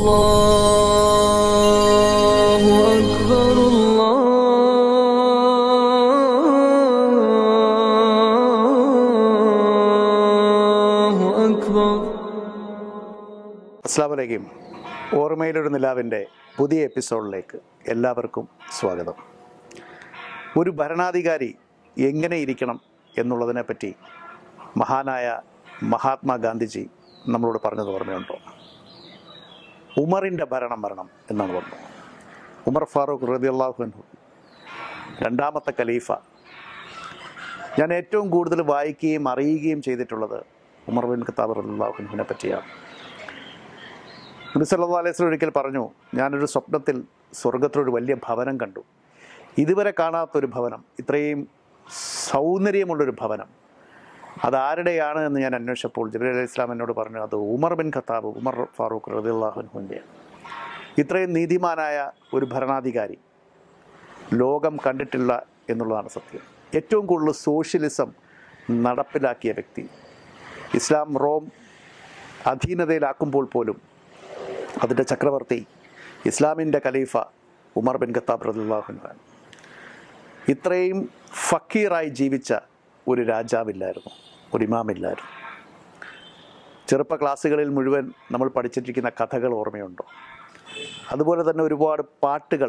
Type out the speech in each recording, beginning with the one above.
الله أكبر الله أكبر അസ്സാം വലൈക്കും ഓർമ്മയിലൊരു നിലാവിൻ്റെ പുതിയ എപ്പിസോഡിലേക്ക് എല്ലാവർക്കും സ്വാഗതം ഒരു ഭരണാധികാരി എങ്ങനെ ഇരിക്കണം എന്നുള്ളതിനെപ്പറ്റി മഹാനായ മഹാത്മാഗാന്ധിജി നമ്മളോട് പറഞ്ഞത് ഓർമ്മയുണ്ടോ ഉമറിൻ്റെ ഭരണം വരണം എന്നാണ് പറഞ്ഞത് ഉമർ ഫാറൂഖ് റദിയല്ലാഹു അൻഹു രണ്ടാമത്തെ ഖലീഫ ഞാൻ ഏറ്റവും കൂടുതൽ വായിക്കുകയും അറിയുകയും ചെയ്തിട്ടുള്ളത് ഉമർ ബിൻ ഖത്താബ് റദിയല്ലാഹുവിനെ പറ്റിയാണ് നബി സല്ലല്ലാഹു അലൈഹി വസല്ലം ഒരിക്കൽ പറഞ്ഞു ഞാനൊരു സ്വപ്നത്തിൽ സ്വർഗത്തിലൊരു വലിയ ഭവനം കണ്ടു ഇതുവരെ കാണാത്തൊരു ഭവനം ഇത്രയും സൗന്ദര്യമുള്ളൊരു ഭവനം അതാരുടെയാണ് എന്ന് ഞാൻ അന്വേഷിച്ചപ്പോൾ ജബീർ അലൈഹി ഇസ്ലാം എന്നോട് പറഞ്ഞു അത് ഉമർ ബിൻ ഖത്താബ് ഉമർ ഫാറൂഖ് റദിയുള്ളാഹുവിൻ്റെയാണ് ഇത്രയും നീതിമാനായ ഒരു ഭരണാധികാരി ലോകം കണ്ടിട്ടില്ല എന്നുള്ളതാണ് സത്യം ഏറ്റവും കൂടുതൽ സോഷ്യലിസം നടപ്പിലാക്കിയ വ്യക്തി ഇസ്ലാം റോം അധീനതയിലാക്കുമ്പോൾ പോലും അതിൻ്റെ ചക്രവർത്തി ഇസ്ലാമിൻ്റെ ഖലീഫ ഉമർ ബിൻ ഖത്താബ് റദിള്ളാഹുനാണ് ഇത്രയും ഫക്കീറായി ജീവിച്ച ഒരു രാജാവില്ലായിരുന്നു ഒരു ഇമാമില്ലായിരുന്നു ചെറുപ്പ ക്ലാസ്സുകളിൽ മുഴുവൻ നമ്മൾ പഠിച്ചിരിക്കുന്ന കഥകൾ ഓർമ്മയുണ്ടോ അതുപോലെ തന്നെ ഒരുപാട് പാട്ടുകൾ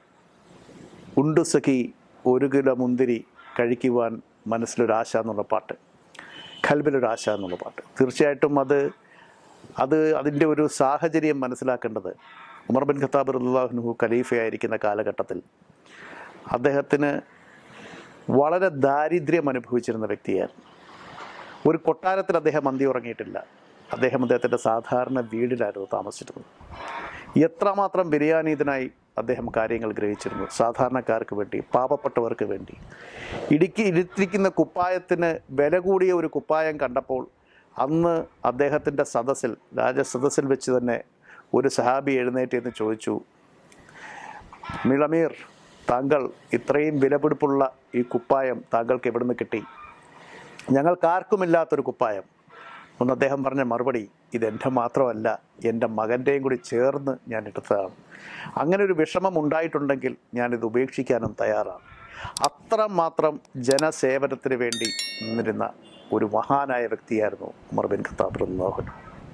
ഉണ്ടു സഖി ഒരു കിലോ മുന്തിരി കഴിക്കുവാൻ മനസ്സിലൊരാശ എന്നുള്ള പാട്ട് ഖൽബിലൊരാശ എന്നുള്ള പാട്ട് തീർച്ചയായിട്ടും അത് അത് അതിൻ്റെ ഒരു സാഹചര്യം മനസ്സിലാക്കേണ്ടത് ഉമർ ബിൻ ഖത്താബ് റല്ലാഹുനുഹു ഖലീഫയായിരിക്കുന്ന കാലഘട്ടത്തിൽ അദ്ദേഹത്തിന് വളരെ ദാരിദ്ര്യം അനുഭവിച്ചിരുന്ന വ്യക്തിയായിരുന്നു ഒരു കൊട്ടാരത്തിൽ അദ്ദേഹം അന്തി ഉറങ്ങിയിട്ടില്ല അദ്ദേഹം അദ്ദേഹത്തിൻ്റെ സാധാരണ വീടിലായിരുന്നു താമസിച്ചിരുന്നത് എത്രമാത്രം ബിരിയാനീതനായി അദ്ദേഹം കാര്യങ്ങൾ ഗ്രഹിച്ചിരുന്നു സാധാരണക്കാർക്ക് വേണ്ടി പാവപ്പെട്ടവർക്ക് വേണ്ടി ഇടുക്കി ഇടുത്തിരിക്കുന്ന കുപ്പായത്തിന് വില കൂടിയ ഒരു കുപ്പായം കണ്ടപ്പോൾ അന്ന് അദ്ദേഹത്തിൻ്റെ സദസ്സിൽ രാജസദസ്സിൽ വെച്ച് തന്നെ ഒരു സഹാബി എഴുന്നേറ്റ് എന്ന് ചോദിച്ചു മിളമീർ താങ്കൾ ഇത്രയും വിലപിടിപ്പുള്ള ഈ കുപ്പായം താങ്കൾക്ക് എവിടുന്ന് കിട്ടി ഞങ്ങൾക്കാർക്കുമില്ലാത്തൊരു കുപ്പായം ഒന്ന് അദ്ദേഹം പറഞ്ഞ മറുപടി ഇതെൻ്റെ മാത്രമല്ല എൻ്റെ മകൻ്റെയും കൂടി ചേർന്ന് ഞാൻ എടുത്തതാണ് അങ്ങനെ ഒരു വിഷമം ഉണ്ടായിട്ടുണ്ടെങ്കിൽ ഞാനിത് ഉപേക്ഷിക്കാനും തയ്യാറാണ് അത്രമാത്രം ജനസേവനത്തിന് വേണ്ടി നിന്നിരുന്ന ഒരു മഹാനായ വ്യക്തിയായിരുന്നു ഉമർ ബിൻ ഖത്താബ് റല്ലാഹുൻ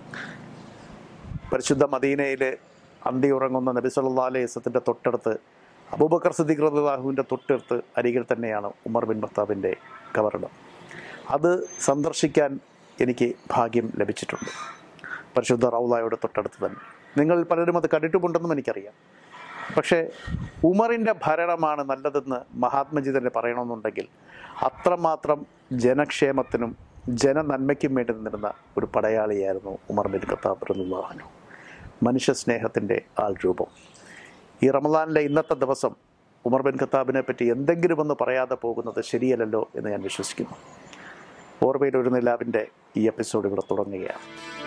പരിശുദ്ധ മദീനയിൽ അന്തി ഉറങ്ങുന്ന നബി സല്ലാ അലൈഹി വസത്തിൻ്റെ തൊട്ടടുത്ത് അബൂബക്കർ സിദ്ദീഖ് റല്ലാഹുവിൻ്റെ തൊട്ടടുത്ത് അരികിൽ തന്നെയാണ് ഉമർ ബിൻ ഖത്താബിൻ്റെ കവറിടം അത് സന്ദർശിക്കാൻ എനിക്ക് ഭാഗ്യം ലഭിച്ചിട്ടുണ്ട് പരിശുദ്ധ റൗലായുടെ തൊട്ടടുത്ത് തന്നെ നിങ്ങൾ പലരും അത് കണ്ടിട്ടുമുണ്ടെന്നും എനിക്കറിയാം പക്ഷേ ഉമറിൻ്റെ ഭരണമാണ് നല്ലതെന്ന് മഹാത്മജി തന്നെ പറയണമെന്നുണ്ടെങ്കിൽ അത്രമാത്രം ജനക്ഷേമത്തിനും ജനനന്മയ്ക്കും വേണ്ടി നിന്നിരുന്ന ഒരു പടയാളിയായിരുന്നു ഉമർ ബിൻ ഖത്താബ് റലുല്ലാഹനു മനുഷ്യ സ്നേഹത്തിൻ്റെ ആൾ രൂപം ഈ റമദാനിലെ ഇന്നത്തെ ദിവസം ഉമർ ബിൻ ഖത്താബിനെ പറ്റി എന്തെങ്കിലും ഒന്ന് പറയാതെ പോകുന്നത് ശരിയല്ലല്ലോ എന്ന് ഞാൻ വിശ്വസിക്കുന്നു ഓർമ്മയിൽ ഒരു നിലാവിൻ്റെ ഈ എപ്പിസോഡ് ഇവിടെ തുടങ്ങുകയാണ്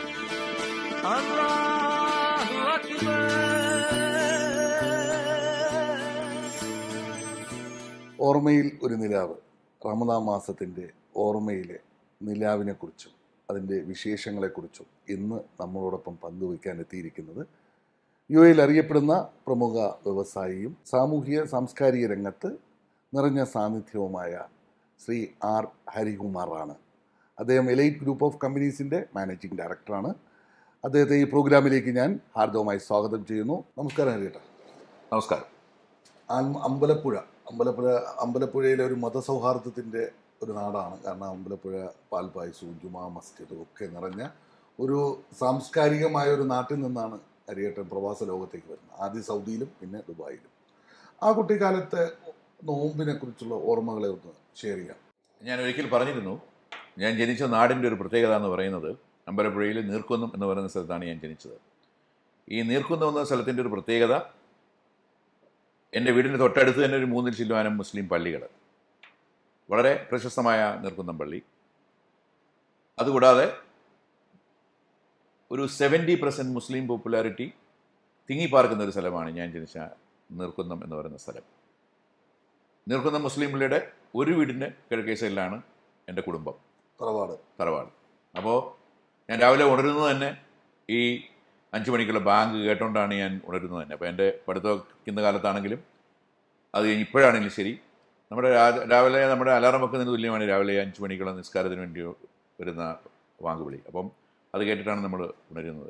ഓർമ്മയിൽ ഒരു നിലാവ് റമദാൻ മാസത്തിൻ്റെ ഓർമ്മയിലെ നിലാവിനെക്കുറിച്ചും അതിൻ്റെ വിശേഷങ്ങളെക്കുറിച്ചും ഇന്ന് നമ്മളോടൊപ്പം പങ്കുവയ്ക്കാൻ എത്തിയിരിക്കുന്നത് യു എയിൽ അറിയപ്പെടുന്ന പ്രമുഖ വ്യവസായിയും സാമൂഹിക സാംസ്കാരിക രംഗത്ത് നിറഞ്ഞ സാന്നിധ്യവുമായ ശ്രീ ആർ ഹരികുമാറാണ് അദ്ദേഹം എലൈറ്റ് ഗ്രൂപ്പ് ഓഫ് കമ്പനീസിൻ്റെ മാനേജിംഗ് ഡയറക്ടറാണ് അദ്ദേഹത്തെ ഈ പ്രോഗ്രാമിലേക്ക് ഞാൻ ഹാർദവമായി സ്വാഗതം ചെയ്യുന്നു നമസ്കാരം ഹരിയേട്ട നമസ്കാരം അം- അമ്പലപ്പുഴ അമ്പലപ്പുഴ അമ്പലപ്പുഴയിലെ ഒരു മതസൗഹാർദ്ദത്തിൻ്റെ ഒരു നാടാണ് കാരണം അമ്പലപ്പുഴ പാൽപായസവും ജുമാ മസ്ജിദും ഒക്കെ നിറഞ്ഞ ഒരു സാംസ്കാരികമായ ഒരു നാട്ടിൽ നിന്നാണ് ഹരിയേട്ടൻ പ്രവാസ ലോകത്തേക്ക് വരുന്നത് ആദ്യം സൗദിയിലും പിന്നെ ദുബായിലും ആ കുട്ടിക്കാലത്തെ നോമ്പിനെ കുറിച്ചുള്ള ഓർമ്മകളെ ഒന്ന് ഷെയർ ചെയ്യാം ഞാൻ ഒരിക്കൽ പറഞ്ഞിരുന്നു ഞാൻ ജനിച്ച നാടിൻ്റെ ഒരു പ്രത്യേകത എന്ന് പറയുന്നത് അമ്പലപ്പുഴയിൽ നീർക്കുന്നം എന്ന് പറയുന്ന സ്ഥലത്താണ് ഞാൻ ജനിച്ചത് ഈ നീർക്കുന്നം എന്ന സ്ഥലത്തിൻ്റെ ഒരു പ്രത്യേകത എൻ്റെ വീടിൻ്റെ തൊട്ടടുത്ത് തന്നെ ഒരു മൂന്നിൽ ചില്ലുവാനും മുസ്ലിം പള്ളികൾ വളരെ പ്രശസ്തമായ നീർക്കുന്നം പള്ളി അതുകൂടാതെ ഒരു സെവൻറ്റി പെർസെൻറ്റ് മുസ്ലിം പോപ്പുലാരിറ്റി തിങ്ങിപ്പാർക്കുന്ന ഒരു സ്ഥലമാണ് ഞാൻ ജനിച്ച നീർക്കുന്നം എന്ന് പറയുന്ന സ്ഥലം നീർക്കുന്നം മുസ്ലിം പള്ളിയുടെ ഒരു വീടിൻ്റെ കിഴക്കേ സൈഡിലാണ് എൻ്റെ കുടുംബം തറവാട് തറവാട് അപ്പോൾ ഞാൻ രാവിലെ ഉണരുന്നത് തന്നെ ഈ അഞ്ച് മണിക്കുള്ള ബാങ്ക് കേട്ടോണ്ടാണ് ഞാൻ ഉണരുന്നത് തന്നെ അപ്പോൾ എൻ്റെ പഠിത്തം കാലത്താണെങ്കിലും അത് കഴിഞ്ഞ് ഇപ്പോഴാണെങ്കിലും ശരി നമ്മുടെ രാ- രാവിലെ നമ്മുടെ അലാറം വെക്കുന്നതിന് തുല്യമാണ് രാവിലെ അഞ്ച് മണിക്കുള്ള നിസ്കാരത്തിന് വേണ്ടി വരുന്ന ബാങ്ക് വിളി അപ്പം അത് കേട്ടിട്ടാണ് നമ്മൾ ഉണരുന്നത്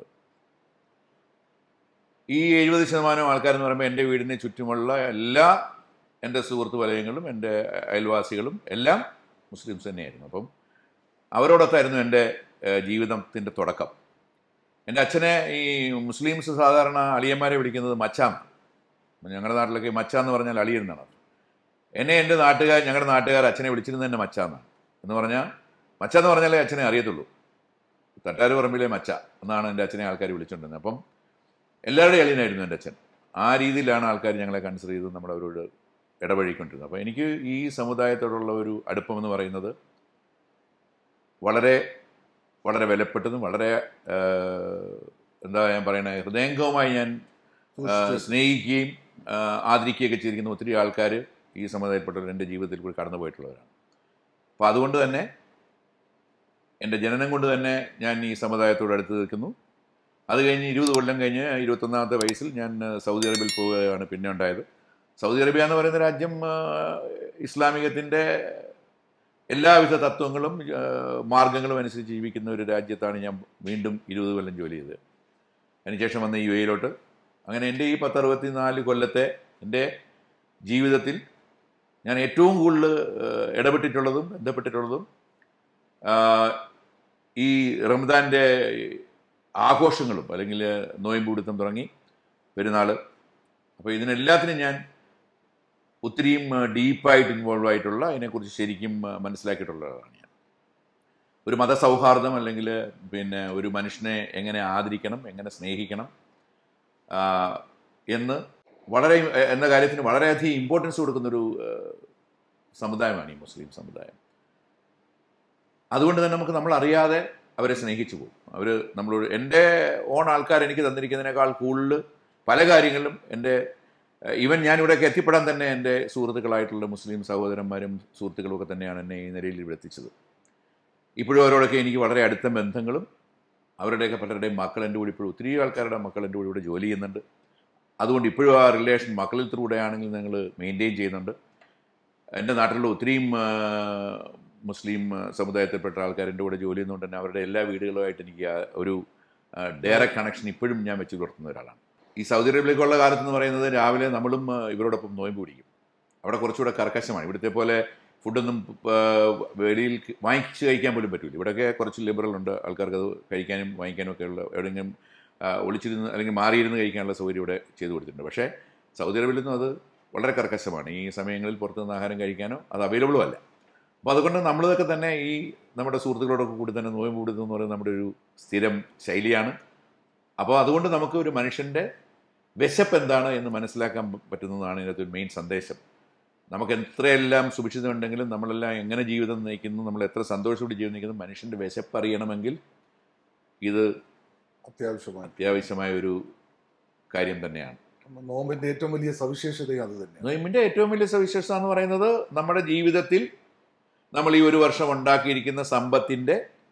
ഈ എഴുപത് ശതമാനം ആൾക്കാരെന്ന് പറയുമ്പോൾ എൻ്റെ വീടിന് ചുറ്റുമുള്ള എല്ലാ എൻ്റെ സുഹൃത്ത് വലയങ്ങളും എൻ്റെ അയൽവാസികളും എല്ലാം മുസ്ലിംസ് തന്നെയായിരുന്നു അപ്പം അവരോടൊത്തായിരുന്നു എൻ്റെ ഏഹ്, ജീവിതത്തിൻ്റെ തുടക്കം എൻ്റെ അച്ഛനെ ഈ മുസ്ലിംസ് സാധാരണ അളിയന്മാരെ വിളിക്കുന്നത് മച്ചാം ഞങ്ങളുടെ നാട്ടിലൊക്കെ മച്ച എന്ന് പറഞ്ഞാൽ അളിയൻ എന്നാണ് അർത്ഥം. എന്നെ എൻ്റെ നാട്ടുകാർ ഞങ്ങളുടെ നാട്ടുകാർ അച്ഛനെ വിളിച്ചിരുന്നത് തന്നെ മച്ച എന്നാണ് എന്ന് പറഞ്ഞാൽ മച്ച എന്ന് പറഞ്ഞാലേ അച്ഛനെ അറിയത്തുള്ളൂ തട്ടാര് പറമ്പിലെ മച്ച എന്നാണ് എൻ്റെ അച്ഛനെ ആൾക്കാർ വിളിച്ചുകൊണ്ടിരുന്നത് അപ്പം എല്ലാവരുടെയും അളിയനായിരുന്നു എൻ്റെ അച്ഛൻ ആ രീതിയിലാണ് ആൾക്കാർ ഞങ്ങളെ കൺസിഡർ ചെയ്ത് നമ്മൾ അവരോട് ഇടപഴകിക്കൊണ്ടിരുന്നത് അപ്പോൾ എനിക്ക് ഈ സമുദായത്തോടുള്ള ഒരു അടുപ്പം എന്ന് പറയുന്നത് വളരെ വളരെ വിലപ്പെട്ടതും വളരെ ആ, എന്താ ഞാൻ പറയണത് ഹൃദയംഗവുമായി ഞാൻ ആ, സ്നേഹിക്കുകയും ആ, ആദരിക്കുകയൊക്കെ ചെയ്തിരിക്കുന്ന ഒത്തിരി ആൾക്കാർ ഈ സമുദായത്തിൽപ്പെട്ടവർ എൻ്റെ ജീവിതത്തിൽ കൂടി കടന്നു പോയിട്ടുള്ളവരാണ് അപ്പോൾ അതുകൊണ്ട് തന്നെ എൻ്റെ ജനനം കൊണ്ട് തന്നെ ഞാൻ ഈ സമുദായത്തോട് അടുത്ത് നിൽക്കുന്നു അത് കഴിഞ്ഞ് ഇരുപത് കൊല്ലം കഴിഞ്ഞ് ഇരുപത്തൊന്നാമത്തെ വയസ്സിൽ ഞാൻ ആ, സൗദി അറേബ്യയിൽ പോവുകയാണ് പിന്നെ ഉണ്ടായത് സൗദി അറേബ്യ എന്ന് പറയുന്ന രാജ്യം ആ, ഇസ്ലാമികത്തിൻ്റെ എല്ലാവിധ തത്വങ്ങളും ആ, മാർഗങ്ങളും അനുസരിച്ച് ജീവിക്കുന്ന ഒരു രാജ്യത്താണ് ഞാൻ വീണ്ടും ഇരുപത് കൊല്ലം ജോലി ചെയ്തത് അതിനുശേഷം വന്ന യു എയിലോട്ട് അങ്ങനെ എൻ്റെ ഈ പത്തറുപത്തി നാല് കൊല്ലത്തെ എൻ്റെ ജീവിതത്തിൽ ഞാൻ ഏറ്റവും കൂടുതൽ ആ, ഇടപെട്ടിട്ടുള്ളതും ബന്ധപ്പെട്ടിട്ടുള്ളതും ആ, ഈ റംദാൻ്റെ ആഘോഷങ്ങളും അല്ലെങ്കിൽ നോയമ്പ് പിടുത്തം തുടങ്ങി പെരുന്നാൾ അപ്പോൾ ഇതിനെല്ലാത്തിനും ഞാൻ ഒത്തിരിയും ഡീപ്പായിട്ട് ഇൻവോൾവ് ആയിട്ടുള്ള അതിനെക്കുറിച്ച് ശരിക്കും ആ, മനസ്സിലാക്കിയിട്ടുള്ളതാണ് ഞാൻ ഒരു മതസൗഹാർദ്ദം അല്ലെങ്കിൽ പിന്നെ ഒരു മനുഷ്യനെ എങ്ങനെ ആദരിക്കണം എങ്ങനെ സ്നേഹിക്കണം ആ, എന്ന് വളരെ എന്ന കാര്യത്തിന് വളരെയധികം ഇമ്പോർട്ടൻസ് കൊടുക്കുന്നൊരു ആ, സമുദായമാണ് ഈ മുസ്ലിം സമുദായം അതുകൊണ്ട് തന്നെ നമുക്ക് നമ്മൾ അറിയാതെ അവരെ സ്നേഹിച്ചു പോകും അവർ നമ്മളോട് എൻ്റെ ഓൺ ആൾക്കാർ എനിക്ക് തന്നിരിക്കുന്നതിനേക്കാൾ കൂടുതൽ പല കാര്യങ്ങളിലും എൻ്റെ ഈവൻ ഞാനിവിടേക്ക് എത്തിപ്പെടാൻ തന്നെ എൻ്റെ സുഹൃത്തുക്കളായിട്ടുള്ള മുസ്ലിം സഹോദരന്മാരും സുഹൃത്തുക്കളും ഒക്കെ തന്നെയാണ് എന്നെ ഈ നിലയിൽ ഇവിടെ എത്തിച്ചത് ഇപ്പോഴും അവരോടൊക്കെ എനിക്ക് വളരെ അടുത്ത ബന്ധങ്ങളും അവരുടെയൊക്കെ പലരുടെയും മക്കൾ എൻ്റെ കൂടെ ഇപ്പോഴും ഒത്തിരി ആൾക്കാരുടെ മക്കൾ എൻ്റെ കൂടെ ഇവിടെ ജോലി ചെയ്യുന്നുണ്ട് അതുകൊണ്ട് ഇപ്പോഴും ആ റിലേഷൻ മക്കളിൽ കൂടെ ആണെങ്കിൽ ഞങ്ങൾ മെയിൻറ്റെയിൻ ചെയ്യുന്നുണ്ട് എൻ്റെ നാട്ടിലുള്ള ഒത്തിരിയും ആ, മുസ്ലിം ആ, സമുദായത്തിൽപ്പെട്ട ആൾക്കാർ എൻ്റെ കൂടെ ജോലി ചെയ്യുന്നതുകൊണ്ട് തന്നെ അവരുടെ എല്ലാ വീടുകളുമായിട്ട് എനിക്ക് ആ ഒരു ഡയറക്റ്റ് കണക്ഷൻ ഇപ്പോഴും ഞാൻ വെച്ച് പുലർത്തുന്ന ഒരാളാണ് ഈ സൗദി അറേബ്യയിലേക്കുള്ള കാലത്ത് എന്ന് പറയുന്നത് രാവിലെ നമ്മളും ആ, ഇവരോടൊപ്പം നോയമ്പ് പിടിക്കും അവിടെ കുറച്ചുകൂടെ കർക്കശമാണ് ഇവിടുത്തെ പോലെ ഫുഡൊന്നും ആ, വെളിയിൽ വാങ്ങിച്ച് കഴിക്കാൻ പോലും പറ്റില്ല ഇവിടെയൊക്കെ കുറച്ച് ലിബറൽ ഉണ്ട് ആൾക്കാർക്ക് അത് കഴിക്കാനും വാങ്ങിക്കാനും ഒക്കെ ഉള്ള എവിടെയെങ്കിലും ആ, ഒളിച്ചിരുന്ന് അല്ലെങ്കിൽ മാറിയിരുന്ന് കഴിക്കാനുള്ള സൗകര്യം ഇവിടെ ചെയ്തു കൊടുത്തിട്ടുണ്ട് പക്ഷേ സൗദി അറേബ്യയിലൊന്നും അത് വളരെ കർക്കശമാണ് ഈ സമയങ്ങളിൽ പുറത്തുനിന്ന് ആഹാരം കഴിക്കാനോ അത് അവൈലബിളും അല്ല അപ്പോൾ അതുകൊണ്ട് നമ്മളിതൊക്കെ തന്നെ ഈ നമ്മുടെ സുഹൃത്തുക്കളോടൊക്കെ കൂടി തന്നെ നോയമ്പ് കൂടുന്നത് എന്ന് പറയുന്നത് നമ്മുടെ ഒരു സ്ഥിരം ശൈലിയാണ് അപ്പോൾ അതുകൊണ്ട് നമുക്ക് ഒരു മനുഷ്യൻ്റെ വിശപ്പ് എന്താണ് എന്ന് മനസ്സിലാക്കാൻ പറ്റുന്നതാണ് ഇതിനകത്ത് ഒരു മെയിൻ സന്ദേശം നമുക്ക് എത്രയെല്ലാം സുഭിക്ഷിതമുണ്ടെങ്കിലും നമ്മളെല്ലാം എങ്ങനെ ജീവിതം നയിക്കുന്നു നമ്മൾ എത്ര സന്തോഷത്തോടെ ജീവിതം നയിക്കുന്നു മനുഷ്യൻ്റെ വിശപ്പ് അറിയണമെങ്കിൽ ഇത് അത്യാവശ്യമാണ് അത്യാവശ്യമായ ഒരു കാര്യം തന്നെയാണ് നോമ്പിന്റെ ഏറ്റവും വലിയ സവിശേഷതയും അത് തന്നെയാണ് നോയമ്പിൻ്റെ ഏറ്റവും വലിയ സവിശേഷത എന്ന് പറയുന്നത് നമ്മുടെ ജീവിതത്തിൽ നമ്മൾ ഈ ഒരു വർഷം ഉണ്ടാക്കിയിരിക്കുന്ന സമ്പത്തിൻ്റെ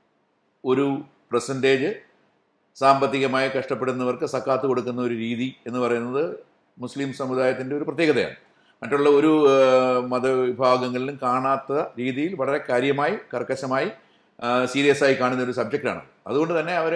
ഒരു പെർസെൻറ്റേജ് സാമ്പത്തികമായി കഷ്ടപ്പെടുന്നവർക്ക് സക്കാത്ത് കൊടുക്കുന്ന ഒരു രീതി എന്ന് പറയുന്നത് മുസ്ലിം സമുദായത്തിൻ്റെ ഒരു പ്രത്യേകതയാണ് മറ്റുള്ള ഒരു ആ, മതവിഭാഗങ്ങളിലും കാണാത്ത രീതിയിൽ വളരെ കാര്യമായി കർക്കശമായി സീരിയസ് ആയി കാണുന്ന ഒരു സബ്ജക്റ്റാണ് അതുകൊണ്ട് തന്നെ അവർ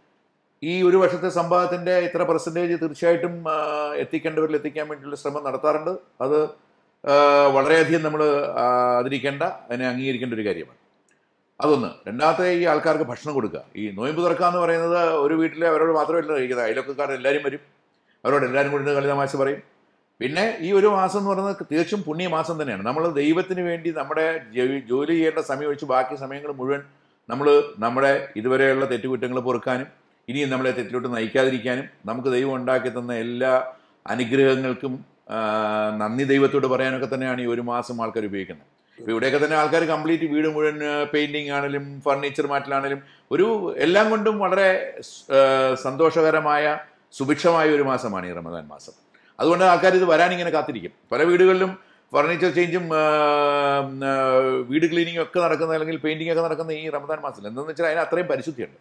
ഈ ഒരു വർഷത്തെ സമ്പാദത്തിൻ്റെ ഇത്ര പെർസെൻറ്റേജ് തീർച്ചയായിട്ടും ആ, എത്തിക്കേണ്ടവരിൽ എത്തിക്കാൻ വേണ്ടിയുള്ള ശ്രമം നടത്താറുണ്ട് അത് ആ, വളരെയധികം നമ്മൾ ആദരിക്കേണ്ട അതിനെ അംഗീകരിക്കേണ്ട ഒരു കാര്യമാണ് അതൊന്ന് രണ്ടാമത്തെ ഈ ആൾക്കാർക്ക് ഭക്ഷണം കൊടുക്കുക ഈ നോയമ്പ് തുറക്കുക എന്ന് പറയുന്നത് ഒരു വീട്ടിൽ അവരോട് മാത്രമല്ല കഴിക്കുന്നത് അയലൊക്കെക്കാർ എല്ലാവരും വരും അവരോട് എല്ലാവരും കൂടി ഇരുന്ന് കളി തമാശ പറയും പിന്നെ ഈ ഒരു മാസം എന്ന് പറയുന്നത് തീർച്ചും പുണ്യമാസം തന്നെയാണ് നമ്മൾ ദൈവത്തിന് വേണ്ടി നമ്മുടെ ജോലി ജോലി ചെയ്യേണ്ട സമയം ഒഴിച്ച് ബാക്കി സമയങ്ങൾ മുഴുവൻ നമ്മൾ നമ്മുടെ ഇതുവരെയുള്ള തെറ്റുകുറ്റങ്ങൾ പൊറുക്കാനും ഇനിയും നമ്മളെ തെറ്റിലോട്ട് നയിക്കാതിരിക്കാനും നമുക്ക് ദൈവം ഉണ്ടാക്കി തന്ന എല്ലാ അനുഗ്രഹങ്ങൾക്കും ആ, നന്ദി ദൈവത്തോട് പറയാനൊക്കെ തന്നെയാണ് ഈ ഒരു മാസം ആൾക്കാർ ഉപയോഗിക്കുന്നത് ഇപ്പോൾ ഇവിടെയൊക്കെ തന്നെ ആൾക്കാർ കംപ്ലീറ്റ് വീട് മുഴുവൻ പെയിൻറ്റിങ് ആണെങ്കിലും ഫർണിച്ചർ മാറ്റലാണെങ്കിലും ഒരു എല്ലാം കൊണ്ടും വളരെ ആ, സന്തോഷകരമായ സുഭിക്ഷമായ ഒരു മാസമാണ് ഈ റമദാൻ മാസം അതുകൊണ്ട് ആൾക്കാർ ഇത് വരാൻ ഇങ്ങനെ കാത്തിരിക്കും പല വീടുകളിലും ഫർണിച്ചർ ചേഞ്ചും ആ, ആ, വീട് ക്ലീനിങ്ങും ഒക്കെ നടക്കുന്ന അല്ലെങ്കിൽ പെയിൻറ്റിംഗ് ഒക്കെ നടക്കുന്ന ഈ റമദാൻ മാസത്തിൽ എന്താണെന്ന് വെച്ചാൽ അതിന് അത്രയും പരിശുദ്ധിയുണ്ട്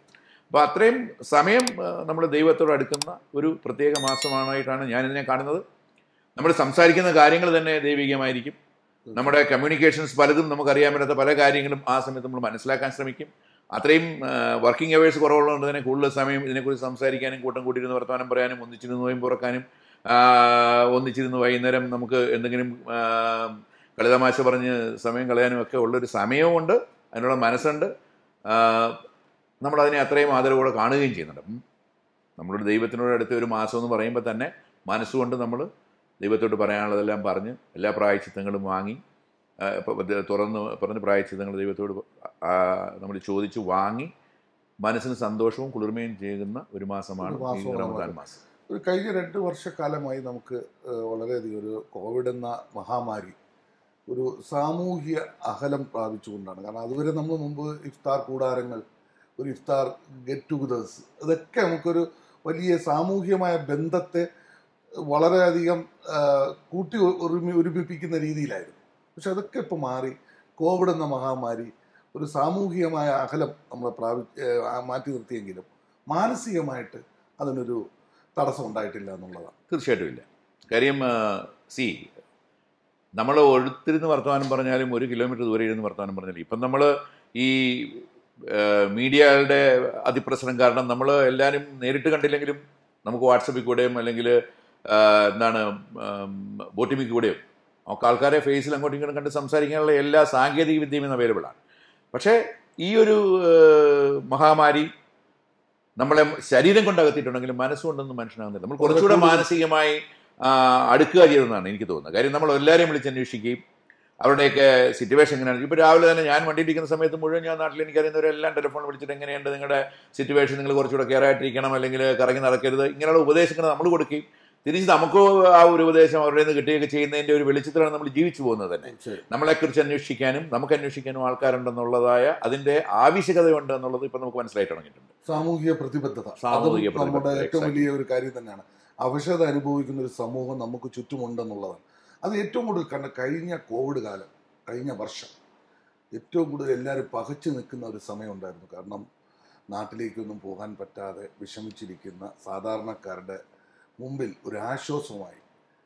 അപ്പോൾ അത്രയും സമയം നമ്മൾ ദൈവത്തോട് അടുക്കുന്ന ഒരു പ്രത്യേക മാസമായിട്ടാണ് ഞാനിതിനെ കാണുന്നത് നമ്മൾ സംസാരിക്കുന്ന കാര്യങ്ങൾ തന്നെ ദൈവികമായിരിക്കും നമ്മുടെ കമ്മ്യൂണിക്കേഷൻസ് പലതും നമുക്കറിയാൻ പറ്റാത്ത പല കാര്യങ്ങളും ആ സമയത്ത് നമ്മൾ മനസ്സിലാക്കാൻ ശ്രമിക്കും അത്രയും വർക്കിംഗ് അവേഴ്സ് കുറവുള്ളതുകൊണ്ട് തന്നെ കൂടുതൽ സമയം ഇതിനെക്കുറിച്ച് സംസാരിക്കാനും കൂട്ടം കൂട്ടിയിരുന്ന് വർത്തമാനം പറയാനും ഒന്നിച്ചിരുന്ന് നോയും പുറക്കാനും ആ, ഒന്നിച്ചിരുന്ന് വൈകുന്നേരം നമുക്ക് എന്തെങ്കിലും ആ, കളിതമാശ പറഞ്ഞ് സമയം കളയാനും ഒക്കെ ഉള്ളൊരു സമയവുമുണ്ട് അതിനുള്ള മനസ്സുണ്ട് ആ, നമ്മളതിനെ അത്രയും ആദരവോടെ കാണുകയും ചെയ്യുന്നുണ്ട് ഉം. നമ്മളൊരു ദൈവത്തിനോട് അടുത്ത ഒരു മാസം എന്ന് പറയുമ്പോൾ തന്നെ മനസ്സുകൊണ്ട് നമ്മൾ ദൈവത്തോട് പറയാനുള്ളതെല്ലാം പറഞ്ഞ് എല്ലാ പ്രായച്ചിത്തങ്ങളും വാങ്ങി ആ, ഇപ്പൊ ഇത് തുറന്ന് പറഞ്ഞ് പ്രായച്ചിത്തങ്ങൾ ദൈവത്തോട് നമ്മൾ ചോദിച്ച് വാങ്ങി മനസ്സിന് സന്തോഷവും കുളിർമയും ചെയ്യുന്ന ഒരു മാസമാണ് ഒരു ഈ മാസമാണ് റമദാൻ അത്. മാസം ഒരു കഴിഞ്ഞ രണ്ട് വർഷക്കാലമായി നമുക്ക് ഏഹ്, വളരെയധികം ഒരു കോവിഡ് എന്ന മഹാമാരി ഒരു സാമൂഹ്യ അകലം പ്രാപിച്ചുകൊണ്ടാണ് കാരണം അതുവരെ നമ്മൾ മുമ്പ് ഇഫ്താർ കൂടാരങ്ങൾ ഒരു ഇഫ്താർ ഗെറ്റ് ടുഗദേഴ്സ് ഇതൊക്കെ നമുക്കൊരു വലിയ സാമൂഹ്യമായ ബന്ധത്തെ വളരെയധികം ആഹ്, കൂട്ടി ഒരുമി ഒരുമിപ്പിക്കുന്ന രീതിയിലായിരുന്നു പക്ഷെ അതൊക്കെ ഇപ്പോൾ മാറി കോവിഡ് എന്ന മഹാമാരി ഒരു സാമൂഹികമായ അകലം നമ്മളെ പ്രാപി ഏഹ്, ആ മാറ്റി നിർത്തിയെങ്കിലും മാനസികമായിട്ട് അതിനൊരു തടസ്സം ഉണ്ടായിട്ടില്ല എന്നുള്ളതാണ് തീർച്ചയായിട്ടും ഇല്ല കാര്യം സി നമ്മൾ ഒഴുത്തിരുന്ന് വർത്തമാനം പറഞ്ഞാലും ഒരു കിലോമീറ്റർ ദൂരെ ഇരുന്ന് വർത്തമാനം പറഞ്ഞാലും ഇപ്പം നമ്മൾ ഈ മീഡിയകളുടെ അതിപ്രസരം കാരണം നമ്മൾ എല്ലാവരും നേരിട്ട് കണ്ടില്ലെങ്കിലും നമുക്ക് വാട്സപ്പിൽ കൂടെയും അല്ലെങ്കിൽ എന്താണ് ബോട്ടിമിൽ കൂടെയും ഒക്കെ ആൾക്കാരെ ഫേസിൽ അങ്ങോട്ടും ഇങ്ങോട്ടും കണ്ട് സംസാരിക്കാനുള്ള എല്ലാ സാങ്കേതിക വിദ്യയും ഇന്ന് അവൈലബിൾ ആണ് പക്ഷേ ഈ ഒരു ഏഹ്, മഹാമാരി നമ്മളെ ശരീരം കൊണ്ട് അകത്തിയിട്ടുണ്ടെങ്കിലും മനസ്സുകൊണ്ടൊന്നും മനുഷ്യനാകുന്നില്ല നമ്മൾ കുറച്ചുകൂടെ മാനസികമായി ആ, അടുക്കുക ചെയ്തെന്നാണ് എനിക്ക് തോന്നുന്നത് കാര്യം നമ്മൾ എല്ലാവരെയും വിളിച്ച് അന്വേഷിക്കുകയും അവരുടെയൊക്കെ സിറ്റുവേഷൻ എങ്ങനെയാണ് ഇപ്പോൾ രാവിലെ തന്നെ ഞാൻ വണ്ടിയിലിരിക്കുന്ന സമയത്ത് മുഴുവൻ ഞാൻ നാട്ടിൽ എനിക്കറിയുന്നവരെല്ലാം ടെലിഫോൺ വിളിച്ചിട്ട് എങ്ങനെയുണ്ട് നിങ്ങളുടെ സിറ്റുവേഷൻ നിങ്ങൾ കുറച്ചുകൂടെ കെയർ ആയിട്ടിരിക്കണം അല്ലെങ്കിൽ കറങ്ങി നടക്കരുത് ഇങ്ങനെയുള്ള ഉപദേശങ്ങൾ നമ്മൾ കൊടുക്കുകയും തിരിച്ച് നമുക്ക് ആ ഒരു ഉപദേശം അവരുടെ നിന്ന് കിട്ടുകയൊക്കെ ചെയ്യുന്നതിൻ്റെ ഒരു വെളിച്ചത്തിലാണ് നമ്മൾ ജീവിച്ചു പോകുന്നത് തന്നെ നമ്മളെക്കുറിച്ച് അന്വേഷിക്കാനും നമുക്ക് അന്വേഷിക്കാനും ആൾക്കാരുണ്ടെന്നുള്ളതായ അതിൻ്റെ ആവശ്യകതയുണ്ട് എന്നുള്ളത് ഇപ്പം നമുക്ക് മനസ്സിലായി തുടങ്ങിയിട്ടുണ്ട് സാമൂഹിക പ്രതിബദ്ധത സാമൂഹിക അതും നമ്മുടെ പ്രതിബദ്ധത, ഏറ്റവും exactly. വലിയ ഒരു കാര്യം തന്നെയാണ് അവശത അനുഭവിക്കുന്ന ഒരു സമൂഹം നമുക്ക് ചുറ്റുമുണ്ടെന്നുള്ളതാണ് അത് ഏറ്റവും കൂടുതൽ കണ്ട കഴിഞ്ഞ കോവിഡ് കാലം കഴിഞ്ഞ വർഷം ഏറ്റവും കൂടുതൽ എല്ലാവരും പകച്ചു നിൽക്കുന്ന ഒരു സമയം ഉണ്ടായിരുന്നു കാരണം നാട്ടിലേക്കൊന്നും പോകാൻ പറ്റാതെ വിഷമിച്ചിരിക്കുന്ന സാധാരണക്കാരുടെ മുമ്പിൽ ഒരു ആശ്വാസമായി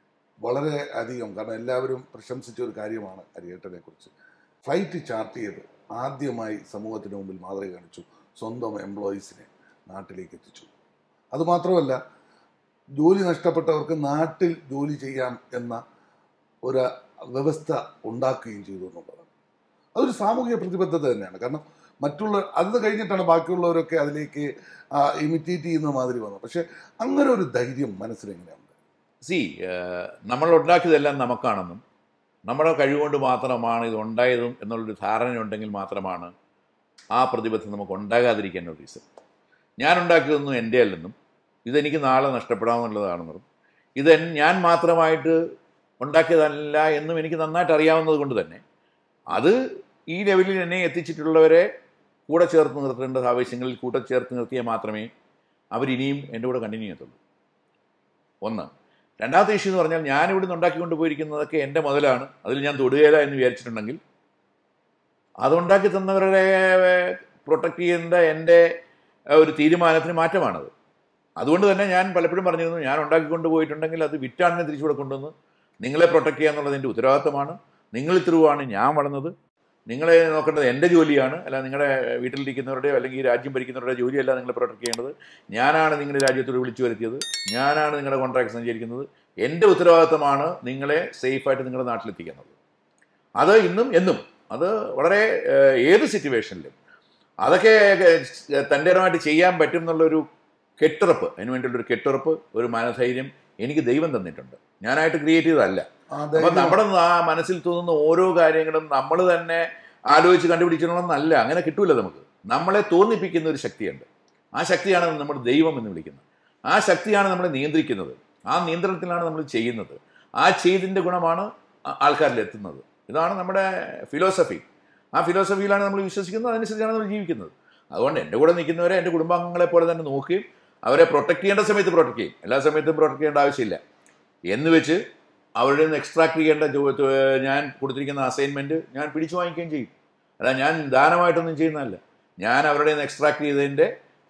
വളരെ അധികം കാരണം എല്ലാവരും പ്രശംസിച്ച ഒരു കാര്യമാണ് അരിയേട്ടനെ കുറിച്ച് ഫ്ലൈറ്റ് ചാർട്ട് ചെയ്ത് ആദ്യമായി സമൂഹത്തിന് മുമ്പിൽ മാതൃക കാണിച്ചു സ്വന്തം എംപ്ലോയീസിനെ നാട്ടിലേക്ക് എത്തിച്ചു അതുമാത്രമല്ല ജോലി നഷ്ടപ്പെട്ടവർക്ക് നാട്ടിൽ ജോലി ചെയ്യാം എന്ന ഒരു വ്യവസ്ഥ ഉണ്ടാക്കുകയും ചെയ്തു എന്നുള്ളതാണ് അതൊരു സാമൂഹിക പ്രതിബദ്ധത തന്നെയാണ് കാരണം മറ്റുള്ള അത് കഴിഞ്ഞിട്ടാണ് ബാക്കിയുള്ളവരൊക്കെ അതിലേക്ക് ഇമിറ്റേറ്റ് ചെയ്യുന്ന മാതിരി വന്നത് പക്ഷെ അങ്ങനെ ഒരു ധൈര്യം മനസ്സിലെങ്ങനെയാണ് സി നമ്മൾ ഉണ്ടാക്കിയതെല്ലാം നമുക്കാണെന്നും നമ്മുടെ കഴിവുകൊണ്ട് മാത്രമാണ് ഇത് ഉണ്ടായതും എന്നുള്ളൊരു ധാരണയുണ്ടെങ്കിൽ മാത്രമാണ് ആ പ്രതിബദ്ധത നമുക്ക് ഉണ്ടാകാതിരിക്കാൻ ഒരു റീസൺ ഞാൻ ഉണ്ടാക്കിയതൊന്നും എൻ്റെ അല്ലെന്നും ഇതെനിക്ക് നാളെ നഷ്ടപ്പെടാമെന്നുള്ളതാണെന്നും ഇത് എൻ- ഞാൻ മാത്രമായിട്ട് ഉണ്ടാക്കിയതല്ല എന്നും എനിക്ക് നന്നായിട്ട് അറിയാവുന്നത് കൊണ്ട് തന്നെ അത് ഈ ലെവലിൽ എന്നെ എത്തിച്ചിട്ടുള്ളവരെ കൂടെ ചേർത്ത് നിർത്തേണ്ട ആവശ്യങ്ങളിൽ കൂടെ ചേർത്ത് നിർത്തിയാൽ മാത്രമേ അവരിനിയും എൻ്റെ കൂടെ കണ്ടിന്യൂ ചെയ്യത്തുള്ളൂ ഒന്ന് രണ്ടാമത്തെ ഇഷ്യൂ എന്ന് പറഞ്ഞാൽ ഞാൻ ഇവിടുന്ന് ഉണ്ടാക്കിക്കൊണ്ട് പോയിരിക്കുന്നതൊക്കെ എൻ്റെ മുതലാണ് അതിൽ ഞാൻ തൊടുകയില്ല എന്ന് വിചാരിച്ചിട്ടുണ്ടെങ്കിൽ അതുണ്ടാക്കി തന്നവരെ പ്രൊട്ടക്ട് ചെയ്യേണ്ട എൻ്റെ ഏഹ്, ഒരു തീരുമാനത്തിന് മാറ്റമാണത് അതുകൊണ്ട് തന്നെ ഞാൻ പലപ്പോഴും പറഞ്ഞിരുന്നു ഞാൻ ഉണ്ടാക്കിക്കൊണ്ട് പോയിട്ടുണ്ടെങ്കിൽ അത് വിറ്റാണിനെ തിരിച്ചുകൂടെ കൊണ്ടുവന്ന് നിങ്ങളെ പ്രൊട്ടക്ട് ചെയ്യുക എന്നുള്ളത് എൻ്റെ ഉത്തരവാദിത്തമാണ് നിങ്ങൾ ത്രൂവാണ് ഞാൻ വളർന്നത് നിങ്ങളെ നോക്കേണ്ടത് എൻ്റെ ജോലിയാണ് അല്ല നിങ്ങളുടെ വീട്ടിലിരിക്കുന്നവരുടെയോ അല്ലെങ്കിൽ ഈ രാജ്യം ഭരിക്കുന്നവരുടെ ജോലിയല്ല നിങ്ങളെ പ്രൊട്ടക്ട് ചെയ്യേണ്ടത് ഞാനാണ് നിങ്ങളുടെ രാജ്യത്തോട് വിളിച്ചു വരുത്തിയത് ഞാനാണ് നിങ്ങളുടെ കോൺട്രാക്ട് സഞ്ചരിക്കുന്നത് എൻ്റെ ഉത്തരവാദിത്തമാണ് നിങ്ങളെ സേഫായിട്ട് നിങ്ങളുടെ നാട്ടിലെത്തിക്കുന്നത് അത് ഇന്നും എന്നും അത് വളരെ ഏഹ്, ഏത് സിറ്റുവേഷനിലും അതൊക്കെ ഏഹ്, തൻ്റെ ഇടമായിട്ട് ചെയ്യാൻ പറ്റും എന്നുള്ളൊരു കെട്ടുറപ്പ് അതിന് വേണ്ടിയുള്ളൊരു കെട്ടുറപ്പ് ഒരു മനധൈര്യം എനിക്ക് ദൈവം തന്നിട്ടുണ്ട് ഞാനായിട്ട് ക്രിയേറ്റ് ചെയ്തതല്ല ആ അപ്പൊ ധൈര്യം നമ്മുടെ നാ- മനസ്സിൽ തോന്നുന്ന ഓരോ കാര്യങ്ങളും നമ്മൾ തന്നെ ആലോചിച്ച് കണ്ടുപിടിച്ചിടണമെന്നല്ല അങ്ങനെ കിട്ടൂല നമുക്ക് നമ്മളെ തോന്നിപ്പിക്കുന്ന ഒരു ശക്തിയുണ്ട് ആ ശക്തിയാണ് നമ്മൾ ദൈവം എന്ന് വിളിക്കുന്നത് ആ ശക്തിയാണ് നമ്മളെ നിയന്ത്രിക്കുന്നത് ആ നിയന്ത്രണത്തിലാണ് നമ്മൾ ചെയ്യുന്നത് ആ ചെയ്തിൻ്റെ ഗുണമാണ് ആ- ആൾക്കാരിൽ എത്തുന്നത് ഇതാണ് നമ്മുടെ ഫിലോസഫി ആ ഫിലോസഫിയിലാണ് നമ്മൾ വിശ്വസിക്കുന്നത് അതനുസരിച്ചാണ് നമ്മൾ ജീവിക്കുന്നത് അതുകൊണ്ട് എൻ്റെ കൂടെ നിൽക്കുന്നവരെ എൻ്റെ കുടുംബാംഗങ്ങളെ പോലെ തന്നെ നോക്കുകയും അവരെ പ്രൊട്ടക്ട് ചെയ്യേണ്ട സമയത്ത് പ്രൊട്ടക്ട് ചെയ്യും എല്ലാ സമയത്തും പ്രൊട്ടക്ട് ചെയ്യേണ്ട ആവശ്യമില്ല എന്ന് വെച്ച് അവരുടെ നിന്ന് എക്സ്ട്രാക്ട് ചെയ്യേണ്ട ജോ- ത- ഞാൻ കൊടുത്തിരിക്കുന്ന അസൈൻമെൻറ്റ് ഞാൻ പിടിച്ചു വാങ്ങിക്കുകയും ചെയ്യും അല്ല ഞാൻ ദാനമായിട്ടൊന്നും ചെയ്യുന്നതല്ല ഞാൻ അവരുടെ നിന്ന് എക്സ്ട്രാക്ട് ചെയ്തതിൻ്റെ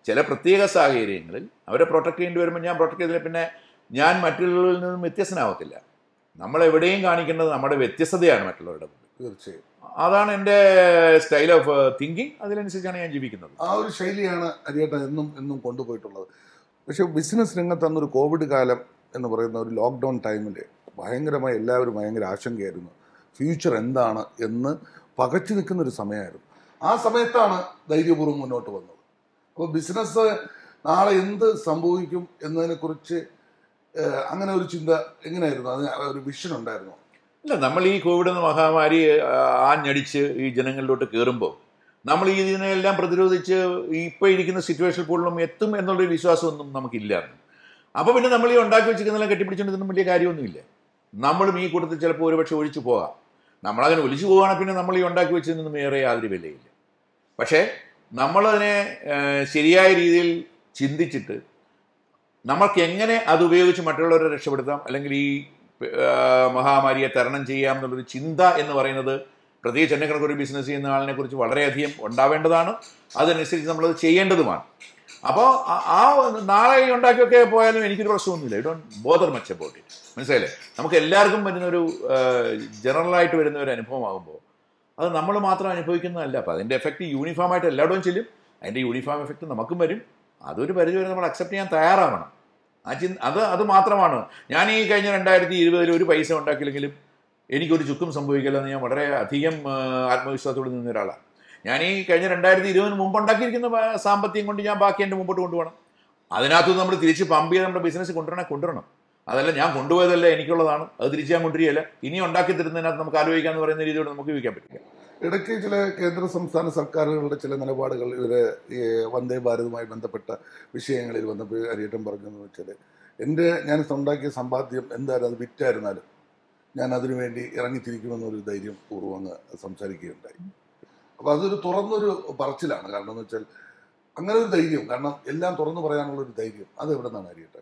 ചില പ്രത്യേക സാഹചര്യങ്ങളിൽ അവരെ പ്രൊട്ടക്ട് ചെയ്യേണ്ടി വരുമ്പോൾ ഞാൻ പ്രൊട്ടക്ട് ചെയ്തില്ല പിന്നെ ഞാൻ മറ്റുള്ളവരിൽ നിന്നും വ്യത്യസ്തനാവത്തില്ല നമ്മൾ എവിടെയും കാണിക്കേണ്ടത് നമ്മുടെ വ്യത്യസ്തതയാണ് മറ്റുള്ളവരുടെ മുമ്പിൽ തീർച്ചയായും അതാണ് എൻ്റെ സ്റ്റൈൽ ഓഫ് തിങ്കിങ് അതിനനുസരിച്ചാണ് ഞാൻ ജീവിക്കുന്നത് ആ ഒരു ശൈലിയാണ് അരിയേട്ടൻ എന്നും എന്നും കൊണ്ടുപോയിട്ടുള്ളത് പക്ഷെ ബിസിനസ് രംഗത്ത് അന്നൊരു കോവിഡ് കാലം എന്ന് പറയുന്ന ഒരു ലോക്ക്ഡൗൺ ടൈമിൽ ഭയങ്കരമായി എല്ലാവരും ഭയങ്കര ആശങ്കയായിരുന്നു ഫ്യൂച്ചർ എന്താണ് എന്ന് പകച്ചു നിൽക്കുന്ന ഒരു സമയമായിരുന്നു ആ സമയത്താണ് ധൈര്യപൂർവ്വം മുന്നോട്ട് വന്നത് അപ്പോൾ ബിസിനസ് നാളെ എന്ത് സംഭവിക്കും എന്നതിനെക്കുറിച്ച് ഏഹ്, അങ്ങനെ ഒരു ചിന്ത എങ്ങനെയായിരുന്നു അതിന് ഒരു വിഷൻ ഉണ്ടായിരുന്നു ഇല്ല നമ്മൾ ഈ കോവിഡ് എന്ന മഹാമാരി ആ, ആഞ്ഞടിച്ച് ഈ ജനങ്ങളിലോട്ട് കയറുമ്പോൾ നമ്മൾ ഈ ഇതിനെല്ലാം പ്രതിരോധിച്ച് ഇപ്പോൾ ഇരിക്കുന്ന സിറ്റുവേഷൻ പോലും എത്തും എന്നുള്ളൊരു വിശ്വാസമൊന്നും നമുക്കില്ലായിരുന്നു അപ്പോൾ പിന്നെ നമ്മൾ ഈ ഉണ്ടാക്കി വെച്ചിരിക്കുന്നതെല്ലാം കെട്ടിപ്പിടിച്ചുകൊണ്ടൊന്നും വലിയ കാര്യമൊന്നുമില്ല നമ്മളും ഈ കൂട്ടത്തിൽ ചിലപ്പോൾ ഒരുപക്ഷെ ഒഴിച്ചു പോകാം നമ്മളങ്ങനെ ഒലിച്ചു പോവുകയാണെങ്കിൽ പിന്നെ നമ്മൾ ഈ ഉണ്ടാക്കി വെച്ചതിനൊന്നും ഏറെ യാതൊരു വിലയില്ല പക്ഷേ നമ്മളതിനെ ഏഹ്, ശരിയായ രീതിയിൽ ചിന്തിച്ചിട്ട് നമ്മൾക്ക് എങ്ങനെ അത് ഉപയോഗിച്ച് മറ്റുള്ളവരെ രക്ഷപ്പെടുത്താം അല്ലെങ്കിൽ ഈ ഏഹ്, മഹാമാരിയെ തരണം ചെയ്യാം എന്നുള്ളൊരു ചിന്ത എന്ന് പറയുന്നത് പ്രത്യേകിച്ച് എന്നെ കണക്കൊരു ബിസിനസ് ചെയ്യുന്ന ആളിനെ കുറിച്ച് വളരെയധികം ഉണ്ടാവേണ്ടതാണ് അതനുസരിച്ച് നമ്മളത് ചെയ്യേണ്ടതുമാണ് അപ്പോൾ ആ നാളെ ഈ ഉണ്ടാക്കിയൊക്കെ പോയാലും എനിക്കൊരു പ്രശ്നമൊന്നുമില്ല I don't bother much about it മനസ്സിലായില്ലേ നമുക്ക് എല്ലാവർക്കും വരുന്നൊരു ജനറലായിട്ട് വരുന്ന ഒരു അനുഭവമാകുമ്പോൾ അത് നമ്മൾ മാത്രം അനുഭവിക്കുന്നതല്ല അപ്പോൾ അതിൻ്റെ എഫക്റ്റ് യൂണിഫോം ആയിട്ട് എല്ലായിടവും ചെല്ലും അതിൻ്റെ യൂണിഫോം എഫക്റ്റ് നമുക്കും വരും അതൊരു പരിധി വരെ നമ്മൾ അക്സെപ്റ്റ് ചെയ്യാൻ തയ്യാറാവണം ആ ചിന്ത അത് അത് മാത്രമാണ് ഞാൻ ഈ കഴിഞ്ഞ രണ്ടായിരത്തി ഇരുപതിൽ ഒരു പൈസ ഉണ്ടാക്കിയില്ലെങ്കിലും എനിക്കൊരു ചുക്കും സംഭവിക്കില്ല എന്ന് ഞാൻ വളരെ അധികം ആ, ആത്മവിശ്വാസത്തോടെ നിന്ന ഒരാളാണ് ഞാൻ ഈ കഴിഞ്ഞ രണ്ടായിരത്തി ഇരുപതിന് മുമ്പ് ഉണ്ടാക്കിയിരിക്കുന്ന പ- സാമ്പത്തികം കൊണ്ട് ഞാൻ ബാക്കി എൻ്റെ മുമ്പോട്ട് കൊണ്ടുപോകണം അതിനകത്ത് നമ്മൾ തിരിച്ച് പമ്പ് ചെയ്ത് നമ്മുടെ ബിസിനസ് കൊണ്ടുവരണേ കൊണ്ടുവരണം അതല്ല ഞാൻ കൊണ്ടുപോയതല്ല എനിക്കുള്ളതാണ് അത് തിരിച്ച് ഞാൻ കൊണ്ടുവരികയല്ല ഇനി ഉണ്ടാക്കി തരുന്നതിനകത്ത് നമുക്ക് ആലോചിക്കാന്ന് പറയുന്ന രീതിയോട് നമുക്ക് ഉപയോഗിക്കാൻ പറ്റില്ല ഇടയ്ക്ക് ചില കേന്ദ്ര സംസ്ഥാന സർക്കാരുകളുടെ ചില നിലപാടുകൾ ഇവരെ ഈ വന്ദേ ഭാരതുമായി ബന്ധപ്പെട്ട വിഷയങ്ങളിൽ വന്നപ്പോൾ അരിയട്ടം പറഞ്ഞതെന്ന് വെച്ചാൽ എൻ്റെ ഞാൻ ഉണ്ടാക്കിയ സമ്പാദ്യം എന്തായാലും അത് വിറ്റായിരുന്നാലും ഞാൻ അതിനുവേണ്ടി ഇറങ്ങിത്തിരിക്കുമെന്നൊരു ധൈര്യം പൂർവ്വം അങ്ങ് സംസാരിക്കുകയുണ്ടായി അപ്പോൾ അതൊരു തുറന്നൊരു പറച്ചിലാണ് കാരണം എന്ന് വെച്ചാൽ അങ്ങനെ ഒരു ധൈര്യം കാരണം എല്ലാം തുറന്നു പറയാനുള്ള ഒരു ധൈര്യം അത് എവിടെ നിന്നാണ് അരിയട്ടൻ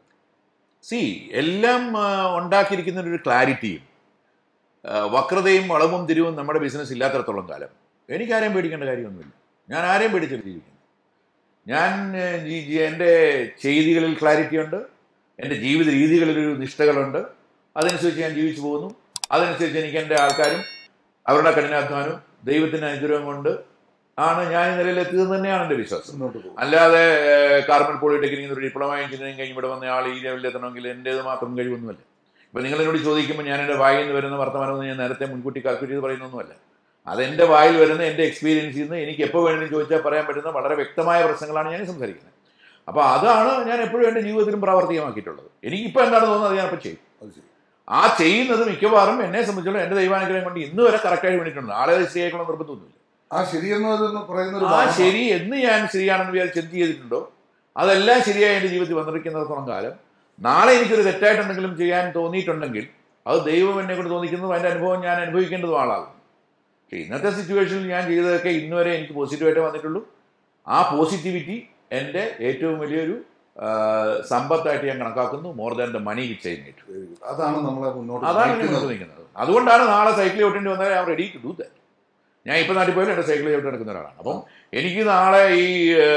സി എല്ലാം ആ, ഉണ്ടാക്കിയിരിക്കുന്ന ഒരു ക്ലാരിറ്റിയും ആ, വക്രതയും വളവും തിരിവും നമ്മുടെ ബിസിനസ് ഇല്ലാത്തടത്തോളം കാലം എനിക്കാരെയും പേടിക്കേണ്ട കാര്യമൊന്നുമില്ല ഞാൻ ആരെയും പേടിച്ചിട്ട് ജീവിക്കുന്നു ഞാൻ ഏ, ജി- ജി- എൻ്റെ ചെയ്തികളിൽ ക്ലാരിറ്റി ഉണ്ട് എൻ്റെ ജീവിത രീതികളിലൊരു നിഷ്ഠകളുണ്ട് അതനുസരിച്ച് ഞാൻ ജീവിച്ചു പോകുന്നു അതനുസരിച്ച് എനിക്ക് എൻ്റെ ആൾക്കാരും അവരുടെ കഠിനാധ്വാനവും ദൈവത്തിൻ്റെ അനുഗ്രഹം കൊണ്ട് ആണ് ഞാൻ ഈ നിലയിലെത്തിയതെന്ന് തന്നെയാണ് എൻ്റെ വിശ്വാസം മുന്നോട്ട് പോകും അല്ലാതെ ഏഹ്, കാർമൽ പോളിടെക്നിക്കിൽ ഒരു ഡിപ്ലോമ എഞ്ചിനീയറിംഗ് കഴിഞ്ഞ് ഇവിടെ വന്ന ആൾ ഈ ലെവലിൽ എത്തണമെങ്കിൽ എൻ്റേത് മാത്രം കഴിവൊന്നുമല്ല ഇപ്പം നിങ്ങൾ എന്നോട് ചോദിക്കുമ്പോൾ ഞാൻ എൻ്റെ വായിൽ നിന്ന് വരുന്ന വർത്തമാനമൊന്നും ഞാൻ നേരത്തെ മുൻകൂട്ടി കാൽക്കുലേറ്റ് ചെയ്ത് പറയുന്നൊന്നുമല്ല അതെൻ്റെ വായിൽ വരുന്ന എൻ്റെ എക്സ്പീരിയൻസിൽ നിന്ന് എനിക്ക് എപ്പോൾ വേണമെങ്കിലും ചോദിച്ചാൽ പറയാൻ പറ്റുന്ന വളരെ വ്യക്തമായ പ്രശ്നങ്ങളാണ് ഞാൻ സംസാരിക്കുന്നത് അപ്പോൾ അതാണ് ഞാൻ എപ്പോഴും എൻ്റെ ജീവിതത്തിലും പ്രാവർത്തികമാക്കിയിട്ടുള്ളത് എനിക്കിപ്പോൾ എന്താണ് തോന്നുന്നത് അത് ഞാനിപ്പോൾ ചെയ്യും അത് ശരി ആ ചെയ്യുന്നത് മിക്കവാറും എന്നെ സംബന്ധിച്ചുള്ള എൻ്റെ ദൈവാനുഗ്രഹം കൊണ്ട് ഇന്ന് വരെ കറക്റ്റായി വേണ്ടിയിട്ടുണ്ട് നാളെ അത് ശരിയായിക്കൊള്ള നിർബന്ധമൊന്നുമില്ല ആ ശരിയെന്ന് പറയുന്ന ഒരു ആ ഭാഗമാണ്. ശരി എന്ന് ഞാൻ ശരിയാണെന്ന് വിചാരിച്ച് എന്ത് ചെയ്തിട്ടുണ്ടോ അതെല്ലാം ശരിയായി എൻ്റെ ജീവിതത്തിൽ വന്നിരിക്കുന്നിടത്തോളം കാലം നാളെ എനിക്കൊരു തെറ്റായിട്ട് എന്തെങ്കിലും ചെയ്യാൻ തോന്നിയിട്ടുണ്ടെങ്കിൽ അത് ദൈവം എന്നെ കൊണ്ട് തോന്നിക്കുന്നതും അതിൻ്റെ അനുഭവം ഞാൻ അനുഭവിക്കേണ്ടതും ആളാകും പക്ഷേ ഇന്നത്തെ സിറ്റുവേഷനിൽ ഞാൻ ചെയ്തതൊക്കെ ഇന്ന് വരെ എനിക്ക് പോസിറ്റീവായിട്ട് വന്നിട്ടുള്ളൂ ആ പോസിറ്റിവിറ്റി എൻ്റെ ഏറ്റവും വലിയൊരു ആ, സമ്പത്തായിട്ട് ഞാൻ കണക്കാക്കുന്നു more than the money which I made Very good. അതാണ് നമ്മളെ മുന്നോട്ട് അതാണ് ഞാൻ നയിക്കുന്നത്. മുന്നോട്ട് നിൽക്കുന്നത് അതുകൊണ്ടാണ് നാളെ സൈക്കിൾ ചവിട്ടേണ്ടി വന്നാൽ ഞാൻ റെഡി ടു ഡു ദാറ്റ് ഞാൻ ഇപ്പം നാട്ടിൽ പോയാലും എൻ്റെ സൈക്കിൾ ചവിട്ടി നടക്കുന്ന ഒരാളാണ് അപ്പം എനിക്ക് നാളെ ഈ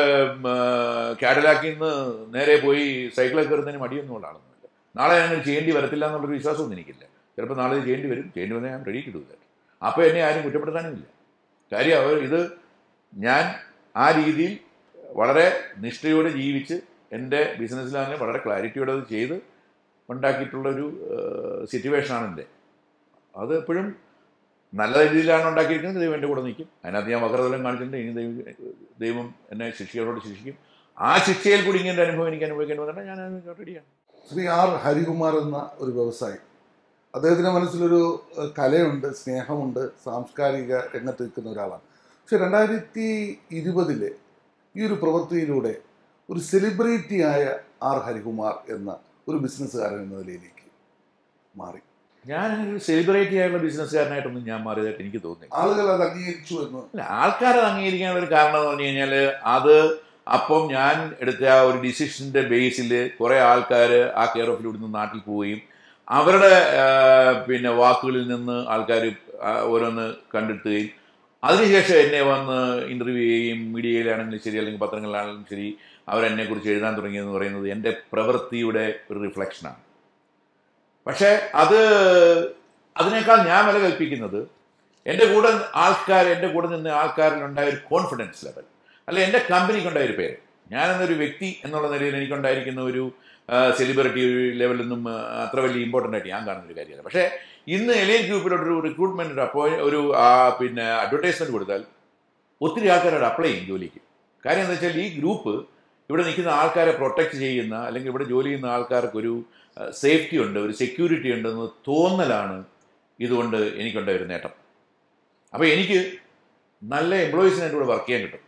കാഡലാക്കിൽ നിന്ന് നേരെ പോയി സൈക്കിളൊക്കെ കയറുന്നതിന് മടിയൊന്നും ഉള്ള ആളൊന്നുമില്ല നാളെ ഞാൻ അങ്ങനെ ചെയ്യേണ്ടി വരത്തില്ല എന്നുള്ളൊരു വിശ്വാസമൊന്നും എനിക്കില്ല ചിലപ്പോൾ നാളെ ഇത് ചെയ്യേണ്ടി വരും ചെയ്യേണ്ടി വന്നാൽ ഞാൻ റെഡി ടു ഡു ദാറ്റ് അപ്പോൾ എന്നെ ആരും കുറ്റപ്പെടുത്താനുമില്ല കാര്യം അവർ ഇത് ഞാൻ ആ രീതിയിൽ വളരെ നിഷ്ഠയോടെ ജീവിച്ച് എൻ്റെ ബിസിനസ്സിലാണെങ്കിൽ വളരെ ക്ലാരിറ്റിയോടെ അത് ചെയ്ത് ഉണ്ടാക്കിയിട്ടുള്ളൊരു സിറ്റുവേഷനാണ് എൻ്റെ അത് എപ്പോഴും നല്ല രീതിയിലാണ് ഉണ്ടാക്കിയിരിക്കുന്നത് ദൈവം എൻ്റെ കൂടെ നിൽക്കും അതിനകത്ത് ഞാൻ വക്രതലം കാണിച്ചിട്ടുണ്ട് ഇനി ദൈവം ദൈവം എന്നെ ശിക്ഷയോട് ശിക്ഷിക്കും ആ ശിക്ഷയിൽ കൂടി ഇങ്ങനെ അനുഭവം എനിക്ക് അനുഭവിക്കേണ്ടി വന്നിട്ട് ഞാൻ അതിന് റെഡിയാണ് ശ്രീ ആർ ഹരികുമാർ എന്ന ഒരു വ്യവസായി അദ്ദേഹത്തിൻ്റെ മനസ്സിലൊരു ഏഹ്, കലയുണ്ട് സ്നേഹമുണ്ട് സാംസ്കാരിക രംഗത്ത് നിൽക്കുന്ന ഒരാളാണ് പക്ഷെ രണ്ടായിരത്തി ഇരുപതിലെ ഈ ഒരു പ്രവൃത്തിയിലൂടെ ഒരു സെലിബ്രിറ്റിയായ ആർ ഹരികുമാർ എന്ന ഒരു ബിസിനസ്സുകാരൻ എന്ന നിലയിലേക്ക് മാറി ഞാൻ ഒരു സെലിബ്രേറ്റ് ചെയ്യാനുള്ള ബിസിനസ്സുകാരനായിട്ടൊന്നും ഞാൻ മാറിയതായിട്ട് എനിക്ക് തോന്നുന്നില്ല ആളുകൾ അത് അംഗീകരിച്ചു എന്ന് അല്ല ആൾക്കാരത് അംഗീകരിക്കാനുള്ള ഒരു കാരണം എന്ന് പറഞ്ഞു കഴിഞ്ഞാൽ അത് അപ്പം ഞാൻ എടുത്ത ആ ഒരു ഡിസിഷൻ്റെ ബേസിൽ കുറേ ആൾക്കാർ ആ കെയർ ഓഫിൽ ഇവിടുന്ന് നാട്ടിൽ പോവുകയും അവരുടെ ആ, പിന്നെ വാക്കുകളിൽ നിന്ന് ആൾക്കാർ ഓരോന്ന് കണ്ടെത്തുകയും അതിനുശേഷം എന്നെ വന്ന് ഇൻ്റർവ്യൂ ചെയ്യുകയും മീഡിയയിലാണെങ്കിലും ശരി അല്ലെങ്കിൽ പത്രങ്ങളിലാണെങ്കിലും ശരി അവരെന്നെക്കുറിച്ച് എഴുതാൻ തുടങ്ങിയെന്ന് പറയുന്നത് എൻ്റെ പ്രവൃത്തിയുടെ ഒരു റിഫ്ലക്ഷനാണ് പക്ഷേ അത് അതിനേക്കാൾ ഞാൻ വില കൽപ്പിക്കുന്നത് എൻ്റെ കൂടെ ആൾക്കാർ എൻ്റെ കൂടെ നിന്ന് ആൾക്കാരിലുണ്ടായ ഒരു കോൺഫിഡൻസ് ലെവൽ അല്ല എൻ്റെ കമ്പനിക്കുണ്ടായ ഒരു പേര് ഞാനെന്നൊരു വ്യക്തി എന്നുള്ള നിലയിൽ എനിക്കുണ്ടായിരിക്കുന്ന ഒരു സെലിബ്രിറ്റി ലെവലൊന്നും ആ, അത്ര വലിയ ഇമ്പോർട്ടൻ്റ് ആയിട്ട് ഞാൻ കാണുന്ന ഒരു കാര്യമല്ല പക്ഷേ ഇന്ന് എലിയൻ ഗ്രൂപ്പിലോട്ടൊരു റിക്രൂട്ട്മെൻറ്റ് ഒരു അപ്പോ ഒരു ആ, പിന്നെ അഡ്വർടൈസ്മെൻറ്റ് കൊടുത്താൽ ഒത്തിരി ആൾക്കാരോട് അപ്ലൈ ചെയ്യും ജോലിക്ക് കാര്യം എന്താ വെച്ചാൽ ഈ ഗ്രൂപ്പ് ഇവിടെ നിൽക്കുന്ന ആൾക്കാരെ പ്രൊട്ടക്റ്റ് ചെയ്യുന്ന അല്ലെങ്കിൽ ഇവിടെ ജോലി ചെയ്യുന്ന ആൾക്കാർക്കൊരു സേഫ്റ്റി ഉണ്ട് ഒരു സെക്യൂരിറ്റി ഉണ്ടെന്ന് തോന്നലാണ് ഇതുകൊണ്ട് എനിക്കുണ്ടായ ഒരു നേട്ടം അപ്പോൾ എനിക്ക് നല്ല എംപ്ലോയീസിനെ എൻ്റെ കൂടെ വർക്ക് ചെയ്യാൻ കിട്ടും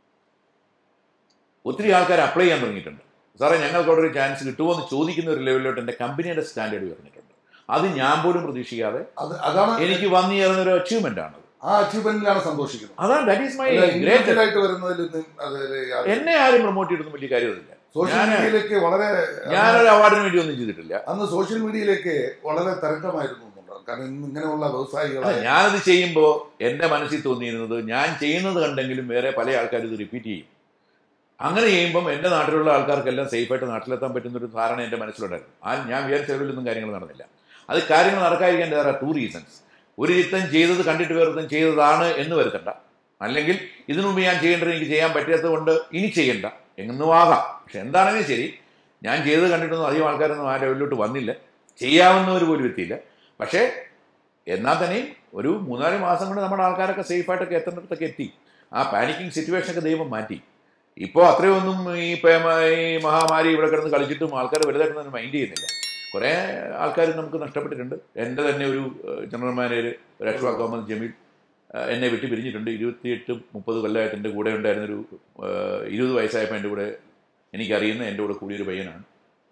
ഒത്തിരി ആൾക്കാർ അപ്ലൈ ചെയ്യാൻ തുടങ്ങിയിട്ടുണ്ട് സാറേ ഞങ്ങൾക്ക് അവിടെ ഒരു ചാൻസ് കിട്ടുമോ എന്ന് ചോദിക്കുന്ന ഒരു ലെവലിലോട്ട് എൻ്റെ കമ്പനിയുടെ സ്റ്റാൻഡേർഡ് ഉയർന്നിട്ടുണ്ട് അത് ഞാൻ പോലും പ്രതീക്ഷിക്കാതെ അത് അതാണ് എനിക്ക് വന്നു ചേർന്ന ഒരു അച്ചീവ്മെന്റ് ആണ് ആ അച്ചീവ്മെന്റിലാണ് സന്തോഷിക്കുന്നത് അതാണ് ദാറ്റ് ഈസ് മൈ അല്ല, ഗ്രേറ്റ് individual ആയിട്ട് വരുന്നതിൽ അത് എന്നെ ആരും പ്രൊമോട്ട് ചെയ്തൊന്നും വലിയ കാര്യമൊന്നുമില്ല സോഷ്യൽ ഞാന് മീഡിയയിലേക്ക് വളരെ ഞാനൊരു അവാർഡിന് വേണ്ടി ഒന്നും ചെയ്തിട്ടില്ല അന്ന് സോഷ്യൽ മീഡിയയിലേക്ക് വളരെ തിരക്കമായിരുന്നു എന്നുള്ളത്. കാരണം ഇന്ന് ഇങ്ങനെയുള്ള അല്ല, വ്യവസായികളെ ഞാനത് ചെയ്യുമ്പോൾ എൻ്റെ മനസ്സിൽ തോന്നിയിരുന്നത് ഞാൻ ചെയ്യുന്നത് കണ്ടെങ്കിലും വേറെ പല ആൾക്കാരും ഇത് റിപ്പീറ്റ് ചെയ്യും അങ്ങനെ ചെയ്യുമ്പം എൻ്റെ നാട്ടിലുള്ള ആൾക്കാർക്കെല്ലാം സേഫായിട്ട് നാട്ടിലെത്താൻ പറ്റുന്ന ഒരു ധാരണ എൻ്റെ മനസ്സിലുണ്ടായിരുന്നു ആ ഞാൻ വിചാരിച്ച ലെവലൊന്നും കാര്യങ്ങൾ നടന്നില്ല അത് കാര്യങ്ങൾ നടക്കാതിരിക്കാൻ വേറെ ടു റീസൺസ് ഒരു ചിത്തം ചെയ്തത് കണ്ടിട്ട് വേറൊരുത്തം ചെയ്തതാണ് എന്ന് വരുത്തണ്ട അല്ലെങ്കിൽ ഇതിനു മുമ്പ് ഞാൻ ചെയ്യേണ്ടത് എനിക്ക് ചെയ്യാൻ പറ്റാത്തത് കൊണ്ട് ഇനി ചെയ്യണ്ട എങ്ങും ആകാം പക്ഷെ എന്താണെങ്കിലും ശരി ഞാൻ ചെയ്തത് കണ്ടിട്ടൊന്നും അധികം ആൾക്കാരൊന്നും ആ ലെവലിലോട്ട് വന്നില്ല ചെയ്യാവുന്നവർ പോലും എത്തിയില്ല പക്ഷേ എന്നാൽ തന്നെയും ഒരു മൂന്നാല് മാസം കൊണ്ട് നമ്മുടെ ആൾക്കാരൊക്കെ സേഫായിട്ടൊക്കെ എത്തേണ്ടിടത്തൊക്കെ എത്തി ആ പാനിക്കിങ് സിറ്റുവേഷനൊക്കെ ദൈവം മാറ്റി ഇപ്പോൾ അത്രയൊന്നും ഈ പേമ- ഈ മഹാമാരി ഇവിടെ കിടന്ന് കളിച്ചിട്ടും ആൾക്കാർ വലുതായിട്ടൊന്നും മൈൻഡ് ചെയ്യുന്നില്ല കുറേ ആൾക്കാർ നമുക്ക് നഷ്ടപ്പെട്ടിട്ടുണ്ട് എൻ്റെ തന്നെ ഒരു ഏഹ്, ജനറൽ മാനേജർ രക്ഷ മുഹമ്മദ് ജമീൽ ഏഹ്, എന്നെ വിട്ട് പിരിഞ്ഞിട്ടുണ്ട് ഇരുപത്തിയെട്ട് മുപ്പത് കൊല്ലമായിട്ട് എൻ്റെ കൂടെ ഉണ്ടായിരുന്നൊരു ഏഹ്, ഇരുപത് വയസ്സായപ്പോൾ എൻ്റെ കൂടെ എനിക്കറിയുന്ന എൻ്റെ കൂടെ കൂടിയൊരു പയ്യനാണ്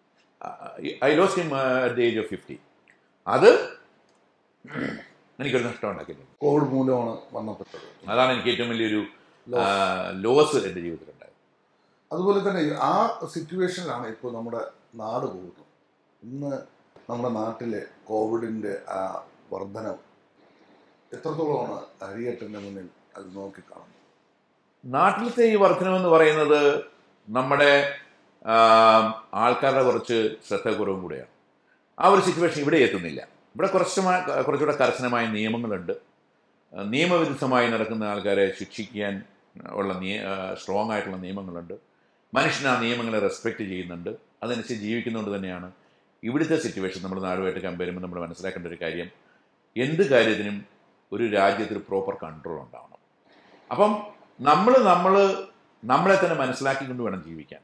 I lost him at the age of fifty അത് എനിക്കൊരു നഷ്ടം ഉണ്ടാക്കിയിട്ടുണ്ട് കോവിഡ് മൂലമാണ് മരണപ്പെട്ടത് അതാണ് എനിക്ക് ഏറ്റവും വലിയൊരു ലോസ് എൻ്റെ ജീവിതത്തിലുണ്ടായത് അതുപോലെ തന്നെ ആ സിറ്റുവേഷനിലാണ് ഇപ്പോൾ നമ്മുടെ നാട് പോകുന്നത് ഇന്ന് നമ്മുടെ നാട്ടിലെ കോവിഡിൻ്റെ ആ വർധനം എത്രത്തോളമാണ് അരിയട്ടൻ്റെ മുന്നിൽ അത് നോക്കിക്കാണുന്നത് നാട്ടിലത്തെ ഈ വർധനമെന്ന് പറയുന്നത് നമ്മുടെ ആ, ആൾക്കാരുടെ കുറച്ച് ശ്രദ്ധക്കുറവും കൂടെയാണ് ആ ഒരു സിറ്റുവേഷൻ ഇവിടെ എത്തുന്നില്ല ഇവിടെ കുറച്ച് മാ- കുറച്ചുകൂടെ കർശനമായ നിയമങ്ങളുണ്ട് ആ, നിയമവിരുദ്ധമായി നടക്കുന്ന ആൾക്കാരെ ശിക്ഷിക്കാൻ ഉള്ള നിയ സ്ട്രോങ് ആയിട്ടുള്ള നിയമങ്ങളുണ്ട് മനുഷ്യൻ ആ നിയമങ്ങളെ റെസ്പെക്റ്റ് ചെയ്യുന്നുണ്ട് അതനുസരിച്ച് ജീവിക്കുന്നതുകൊണ്ട് തന്നെയാണ് ഇവിടുത്തെ സിറ്റുവേഷൻ നമ്മുടെ നാടുമായിട്ട് കമ്പയർ ചെയ്യുമ്പോൾ നമ്മൾ മനസ്സിലാക്കേണ്ട ഒരു കാര്യം എന്ത് കാര്യത്തിനും ഒരു രാജ്യത്തിന് പ്രോപ്പർ കൺട്രോൾ ഉണ്ടാവണം അപ്പം നമ്മൾ നമ്മൾ നമ്മളെ തന്നെ മനസ്സിലാക്കിക്കൊണ്ട് വേണം ജീവിക്കാൻ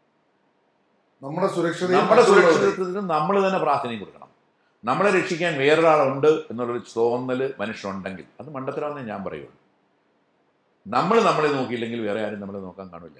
നമ്മുടെ സുരക്ഷതയും നമ്മുടെ മറ്റുള്ളവരുടെയും. സുരക്ഷിതത്വത്തിന് നമ്മൾ തന്നെ പ്രാർത്ഥനയും കൊടുക്കണം നമ്മളെ രക്ഷിക്കാൻ വേറൊരാളുണ്ട് എന്നുള്ളൊരു തോന്നൽ മനുഷ്യനുണ്ടെങ്കിൽ അത് മണ്ടത്തരമെന്നേ ഞാൻ പറയുള്ളൂ നമ്മൾ നമ്മളെ നോക്കിയില്ലെങ്കിൽ വേറെ ആരും നമ്മളെ നോക്കാൻ കാണില്ല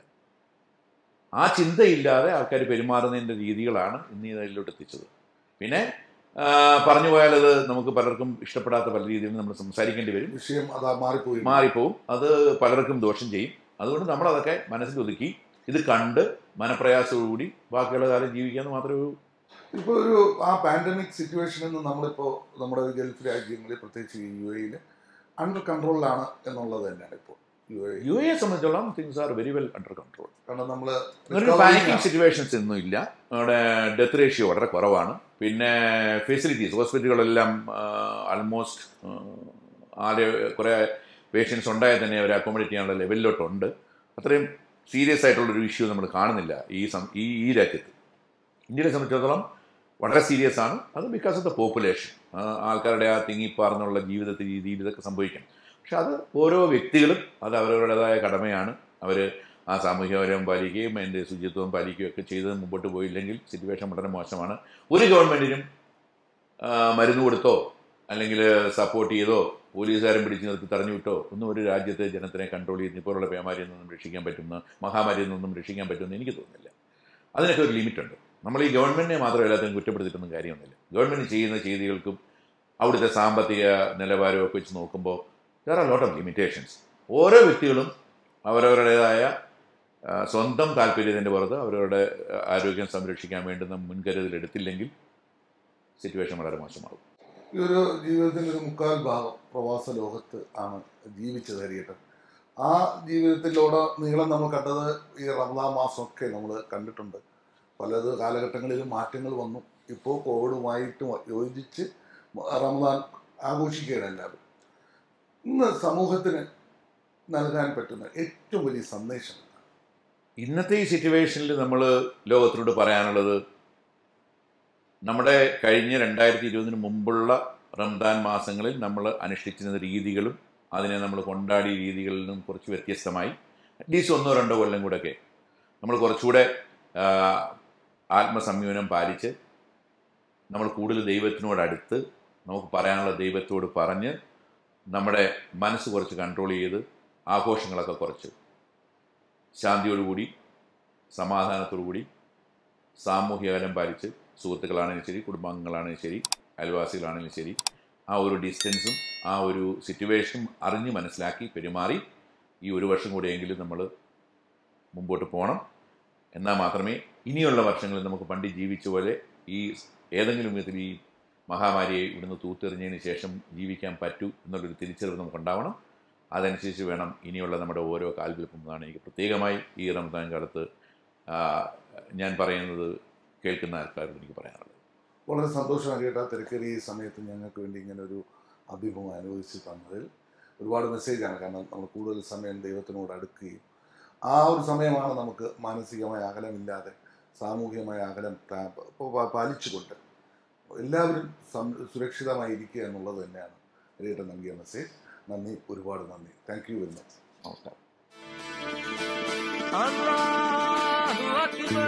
ആ ചിന്തയില്ലാതെ ആൾക്കാർ പെരുമാറുന്നതിൻ്റെ രീതികളാണ് ഇന്ന് ഇതിലോട്ട് എത്തിച്ചത് പിന്നെ ആ, പറഞ്ഞു പോയാലത് നമുക്ക് പലർക്കും ഇഷ്ടപ്പെടാത്ത പല രീതിയിൽ നമ്മൾ സംസാരിക്കേണ്ടി വരും വിഷയം അതാ മാറിപ്പോയി മാറിപ്പോവും അത് പലർക്കും ദോഷം ചെയ്യും അതുകൊണ്ട് നമ്മളതൊക്കെ മനസ്സിൽ ഒതുക്കി ഇത് കണ്ട് മനപ്രയാസത്തോടുകൂടി ബാക്കിയുള്ള കാലം ജീവിക്കാന്ന് മാത്രമേ ഒരു ഇപ്പോൾ ഒരു ആ പാൻഡമിക് സിറ്റുവേഷനിൽ നിന്ന് നമ്മളിപ്പോൾ നമ്മുടെ ഗൾഫ് രാജ്യങ്ങളിൽ പ്രത്യേകിച്ച് യു എയിൽ അണ്ടർ കൺട്രോളിലാണ് എന്നുള്ളത് തന്നെയാണ് ഇപ്പോൾ യു എ യു എയെ സംബന്ധിച്ചോളം things are very well under control കാരണം നമ്മൾ ഒരു പാനിക്കിംഗ് സിറ്റുവേഷൻസ് ഒന്നും ഇല്ല അവിടെ ഡെത്ത് റേഷ്യോ വളരെ കുറവാണ് പിന്നെ ഫെസിലിറ്റീസ് ഹോസ്പിറ്റലുകളെല്ലാം ആൾമോസ്റ്റ് ആദ്യ കുറേ പേഷ്യൻസ് ഉണ്ടായാൽ തന്നെ അവരെ അക്കോമഡേറ്റ് ചെയ്യാനുള്ള ലെവലിലോട്ടുണ്ട് അത്രയും സീരിയസ് ആയിട്ടുള്ളൊരു ഇഷ്യൂ നമ്മൾ കാണുന്നില്ല ഈ സം- ഈ ഈ രാജ്യത്ത് ഇന്ത്യയെ സംബന്ധിച്ചിടത്തോളം വളരെ സീരിയസ് ആണ് അത് ബിക്കോസ് ഓഫ് ദ പോപ്പുലേഷൻ ആൾക്കാരുടെ ആ തിങ്ങിപ്പാർന്നുള്ള ജീവിത രീതിയിൽ ഇതൊക്കെ സംഭവിക്കും പക്ഷെ അത് ഓരോ വ്യക്തികളും അത് അവരവരുടേതായ കടമയാണ് അവർ ആ സാമൂഹ്യപരം പാലിക്കുകയും അതിൻ്റെ ശുചിത്വം പാലിക്കുകയും ഒക്കെ ചെയ്ത് മുമ്പോട്ട് പോയില്ലെങ്കിൽ സിറ്റുവേഷൻ വളരെ മോശമാണ് ഒരു ഗവൺമെൻറ്റിനും മരുന്ന് കൊടുത്തോ അല്ലെങ്കിൽ സപ്പോർട്ട് ചെയ്തോ പോലീസുകാരൻ പിടിച്ച് നിർത്തി തടഞ്ഞു വിട്ടോ ഒന്നും ഒരു രാജ്യത്തെ ജനത്തിനെ കൺട്രോൾ ചെയ്ത് ഇപ്പോഴുള്ള പേമാരിയിൽ നിന്നും രക്ഷിക്കാൻ പറ്റുന്ന മഹാമാരിയിൽ നിന്നും രക്ഷിക്കാൻ പറ്റുമെന്ന് എനിക്ക് തോന്നുന്നില്ല അതിനൊക്കെ ഒരു ലിമിറ്റുണ്ട് നമ്മൾ ഈ ഗവൺമെൻറ്റിനെ മാത്രം എല്ലാത്തിനും കുറ്റപ്പെടുത്തിയിട്ടൊന്നും കാര്യമൊന്നുമില്ല ഗവൺമെൻറ് ചെയ്യുന്ന ചെയ്തികൾക്കും അവിടുത്തെ സാമ്പത്തിക നിലവാരവും ഒക്കെ വെച്ച് നോക്കുമ്പോൾ there are lot of limitations ഓരോ വ്യക്തികളും അവരവരുടേതായ ആ, സ്വന്തം താല്പര്യത്തിൻ്റെ പുറത്ത് അവരവരുടെ ആ, ആരോഗ്യം സംരക്ഷിക്കാൻ വേണ്ടുന്ന മുൻകരുതൽ എടുത്തില്ലെങ്കിൽ സിറ്റുവേഷൻ വളരെ മോശമാകും ഈ ഒരു ജീവിതത്തിൻ്റെ ഒരു മുക്കാൽ ഭാഗം പ്രവാസ ലോകത്ത് ആണ് ജീവിച്ചത് ഹരിയേട്ടൻ ആ ജീവിതത്തിലൂടെ നീളം നമ്മൾ കണ്ടത് ഈ റമദാൻ മാസമൊക്കെ നമ്മൾ കണ്ടിട്ടുണ്ട് പലത് കാലഘട്ടങ്ങളിലും മാറ്റങ്ങൾ വന്നു ഇപ്പോൾ കോവിഡുമായിട്ട് യോജിച്ച് റമദാൻ ആഘോഷിക്കുകയാണ് എല്ലാവരും ഇന്ന് സമൂഹത്തിന് നൽകാൻ പറ്റുന്ന ഏറ്റവും വലിയ സന്ദേശം എന്താണ്? ഇന്നത്തെ ഈ സിറ്റുവേഷനിൽ നമ്മൾ ലോകത്തിനോട് പറയാനുള്ളത് നമ്മുടെ കഴിഞ്ഞ രണ്ടായിരത്തി ഇരുപതിന് മുമ്പുള്ള റംദാൻ മാസങ്ങളിൽ നമ്മൾ അനുഷ്ഠിച്ചിരുന്ന രീതികളും അതിനെ നമ്മൾ കൊണ്ടാടിയ രീതികളിൽ നിന്നും കുറച്ച് വ്യത്യസ്തമായി അറ്റ്ലീസ്റ്റ് ഒന്നോ രണ്ടോ കൊല്ലം കൂടെയൊക്കെ നമ്മൾ കുറച്ചുകൂടെ ആ, ആത്മസംയമനം പാലിച്ച് നമ്മൾ കൂടുതൽ ദൈവത്തിനോട് അടുത്ത് നമുക്ക് പറയാനുള്ള ദൈവത്തോട് പറഞ്ഞ് നമ്മുടെ മനസ്സ് കുറച്ച് കൺട്രോൾ ചെയ്ത് ആഘോഷങ്ങളൊക്കെ കുറച്ച് ശാന്തിയോടുകൂടി സമാധാനത്തോടുകൂടി സാമൂഹ്യ അകലം പാലിച്ച് സുഹൃത്തുക്കളാണെങ്കിലും ശരി കുടുംബാംഗങ്ങളാണെങ്കിലും ശരി അയൽവാസികളാണെങ്കിലും ശരി ആ ഒരു ഡിസ്റ്റൻസും ആ ഒരു സിറ്റുവേഷനും അറിഞ്ഞ് മനസ്സിലാക്കി പെരുമാറി ഈ ഒരു വർഷം കൂടെയെങ്കിലും നമ്മൾ മുമ്പോട്ട് പോകണം എന്നാൽ മാത്രമേ ഇനിയുള്ള വർഷങ്ങളിൽ നമുക്ക് പണ്ട് ജീവിച്ച പോലെ ഈ ഏതെങ്കിലും വിധത്തിൽ ഈ മഹാമാരിയെ ഇവിടുന്ന് തൂത്തെറിഞ്ഞതിന് ശേഷം ജീവിക്കാൻ പറ്റൂ എന്നുള്ളൊരു തിരിച്ചറിവ് നമുക്കുണ്ടാവണം അതനുസരിച്ച് വേണം ഇനിയുള്ള നമ്മുടെ ഓരോ കാൽവെൽപ്പും എന്നാണ് എനിക്ക് പ്രത്യേകമായി ഈ റംസാൻ കാലത്ത് ആ, ഞാൻ പറയുന്നത് കേൾക്കുന്ന ആൾക്കാരോട് എനിക്ക് പറയാനുള്ളത് വളരെ സന്തോഷമായി കേട്ടാ തിരക്കേറിയ ഈ സമയത്ത് ഞങ്ങൾക്ക് വേണ്ടി ഇങ്ങനെ ഒരു അഭിമുഖം അനുവദിച്ച് തന്നതിൽ ഒരുപാട് മെസ്സേജാണ് കാരണം നമ്മൾ കൂടുതൽ സമയം ദൈവത്തിനോട് അടുക്കുകയും ആ ഒരു സമയമാണ് നമുക്ക് മാനസികമായ അകലമില്ലാതെ സാമൂഹികമായ അകലം പാ- പാ- പാലിച്ചുകൊണ്ട് എല്ലാവരും സം- സുരക്ഷിതമായി ഇരിക്കുക എന്നുള്ളത് തന്നെയാണ് രേട്ട നൽകിയ മെസ്സേജ് നന്ദി ഒരുപാട് നന്ദി താങ്ക് യു വെരി മച്ച് നമസ്കാരം الله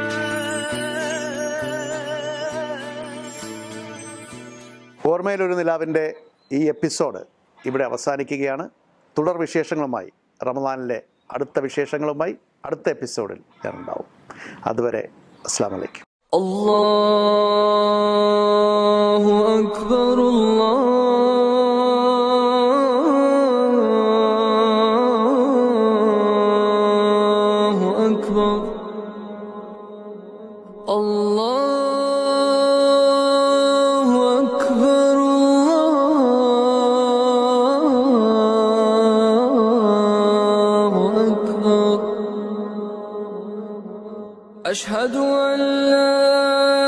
أكبر ഓർമ്മയിലൊരു നിലാവിൻ്റെ ഈ എപ്പിസോഡ് ഇവിടെ അവസാനിക്കുകയാണ് തുടർ വിശേഷങ്ങളുമായി റമദാനിലെ അടുത്ത വിശേഷങ്ങളുമായി അടുത്ത എപ്പിസോഡിൽ ഞാൻ ഉണ്ടാവും അതുവരെ അസ്സാം വലൈക്കും الله أكبر الله أكبر الله أكبر الله أكبر أشهد أن لا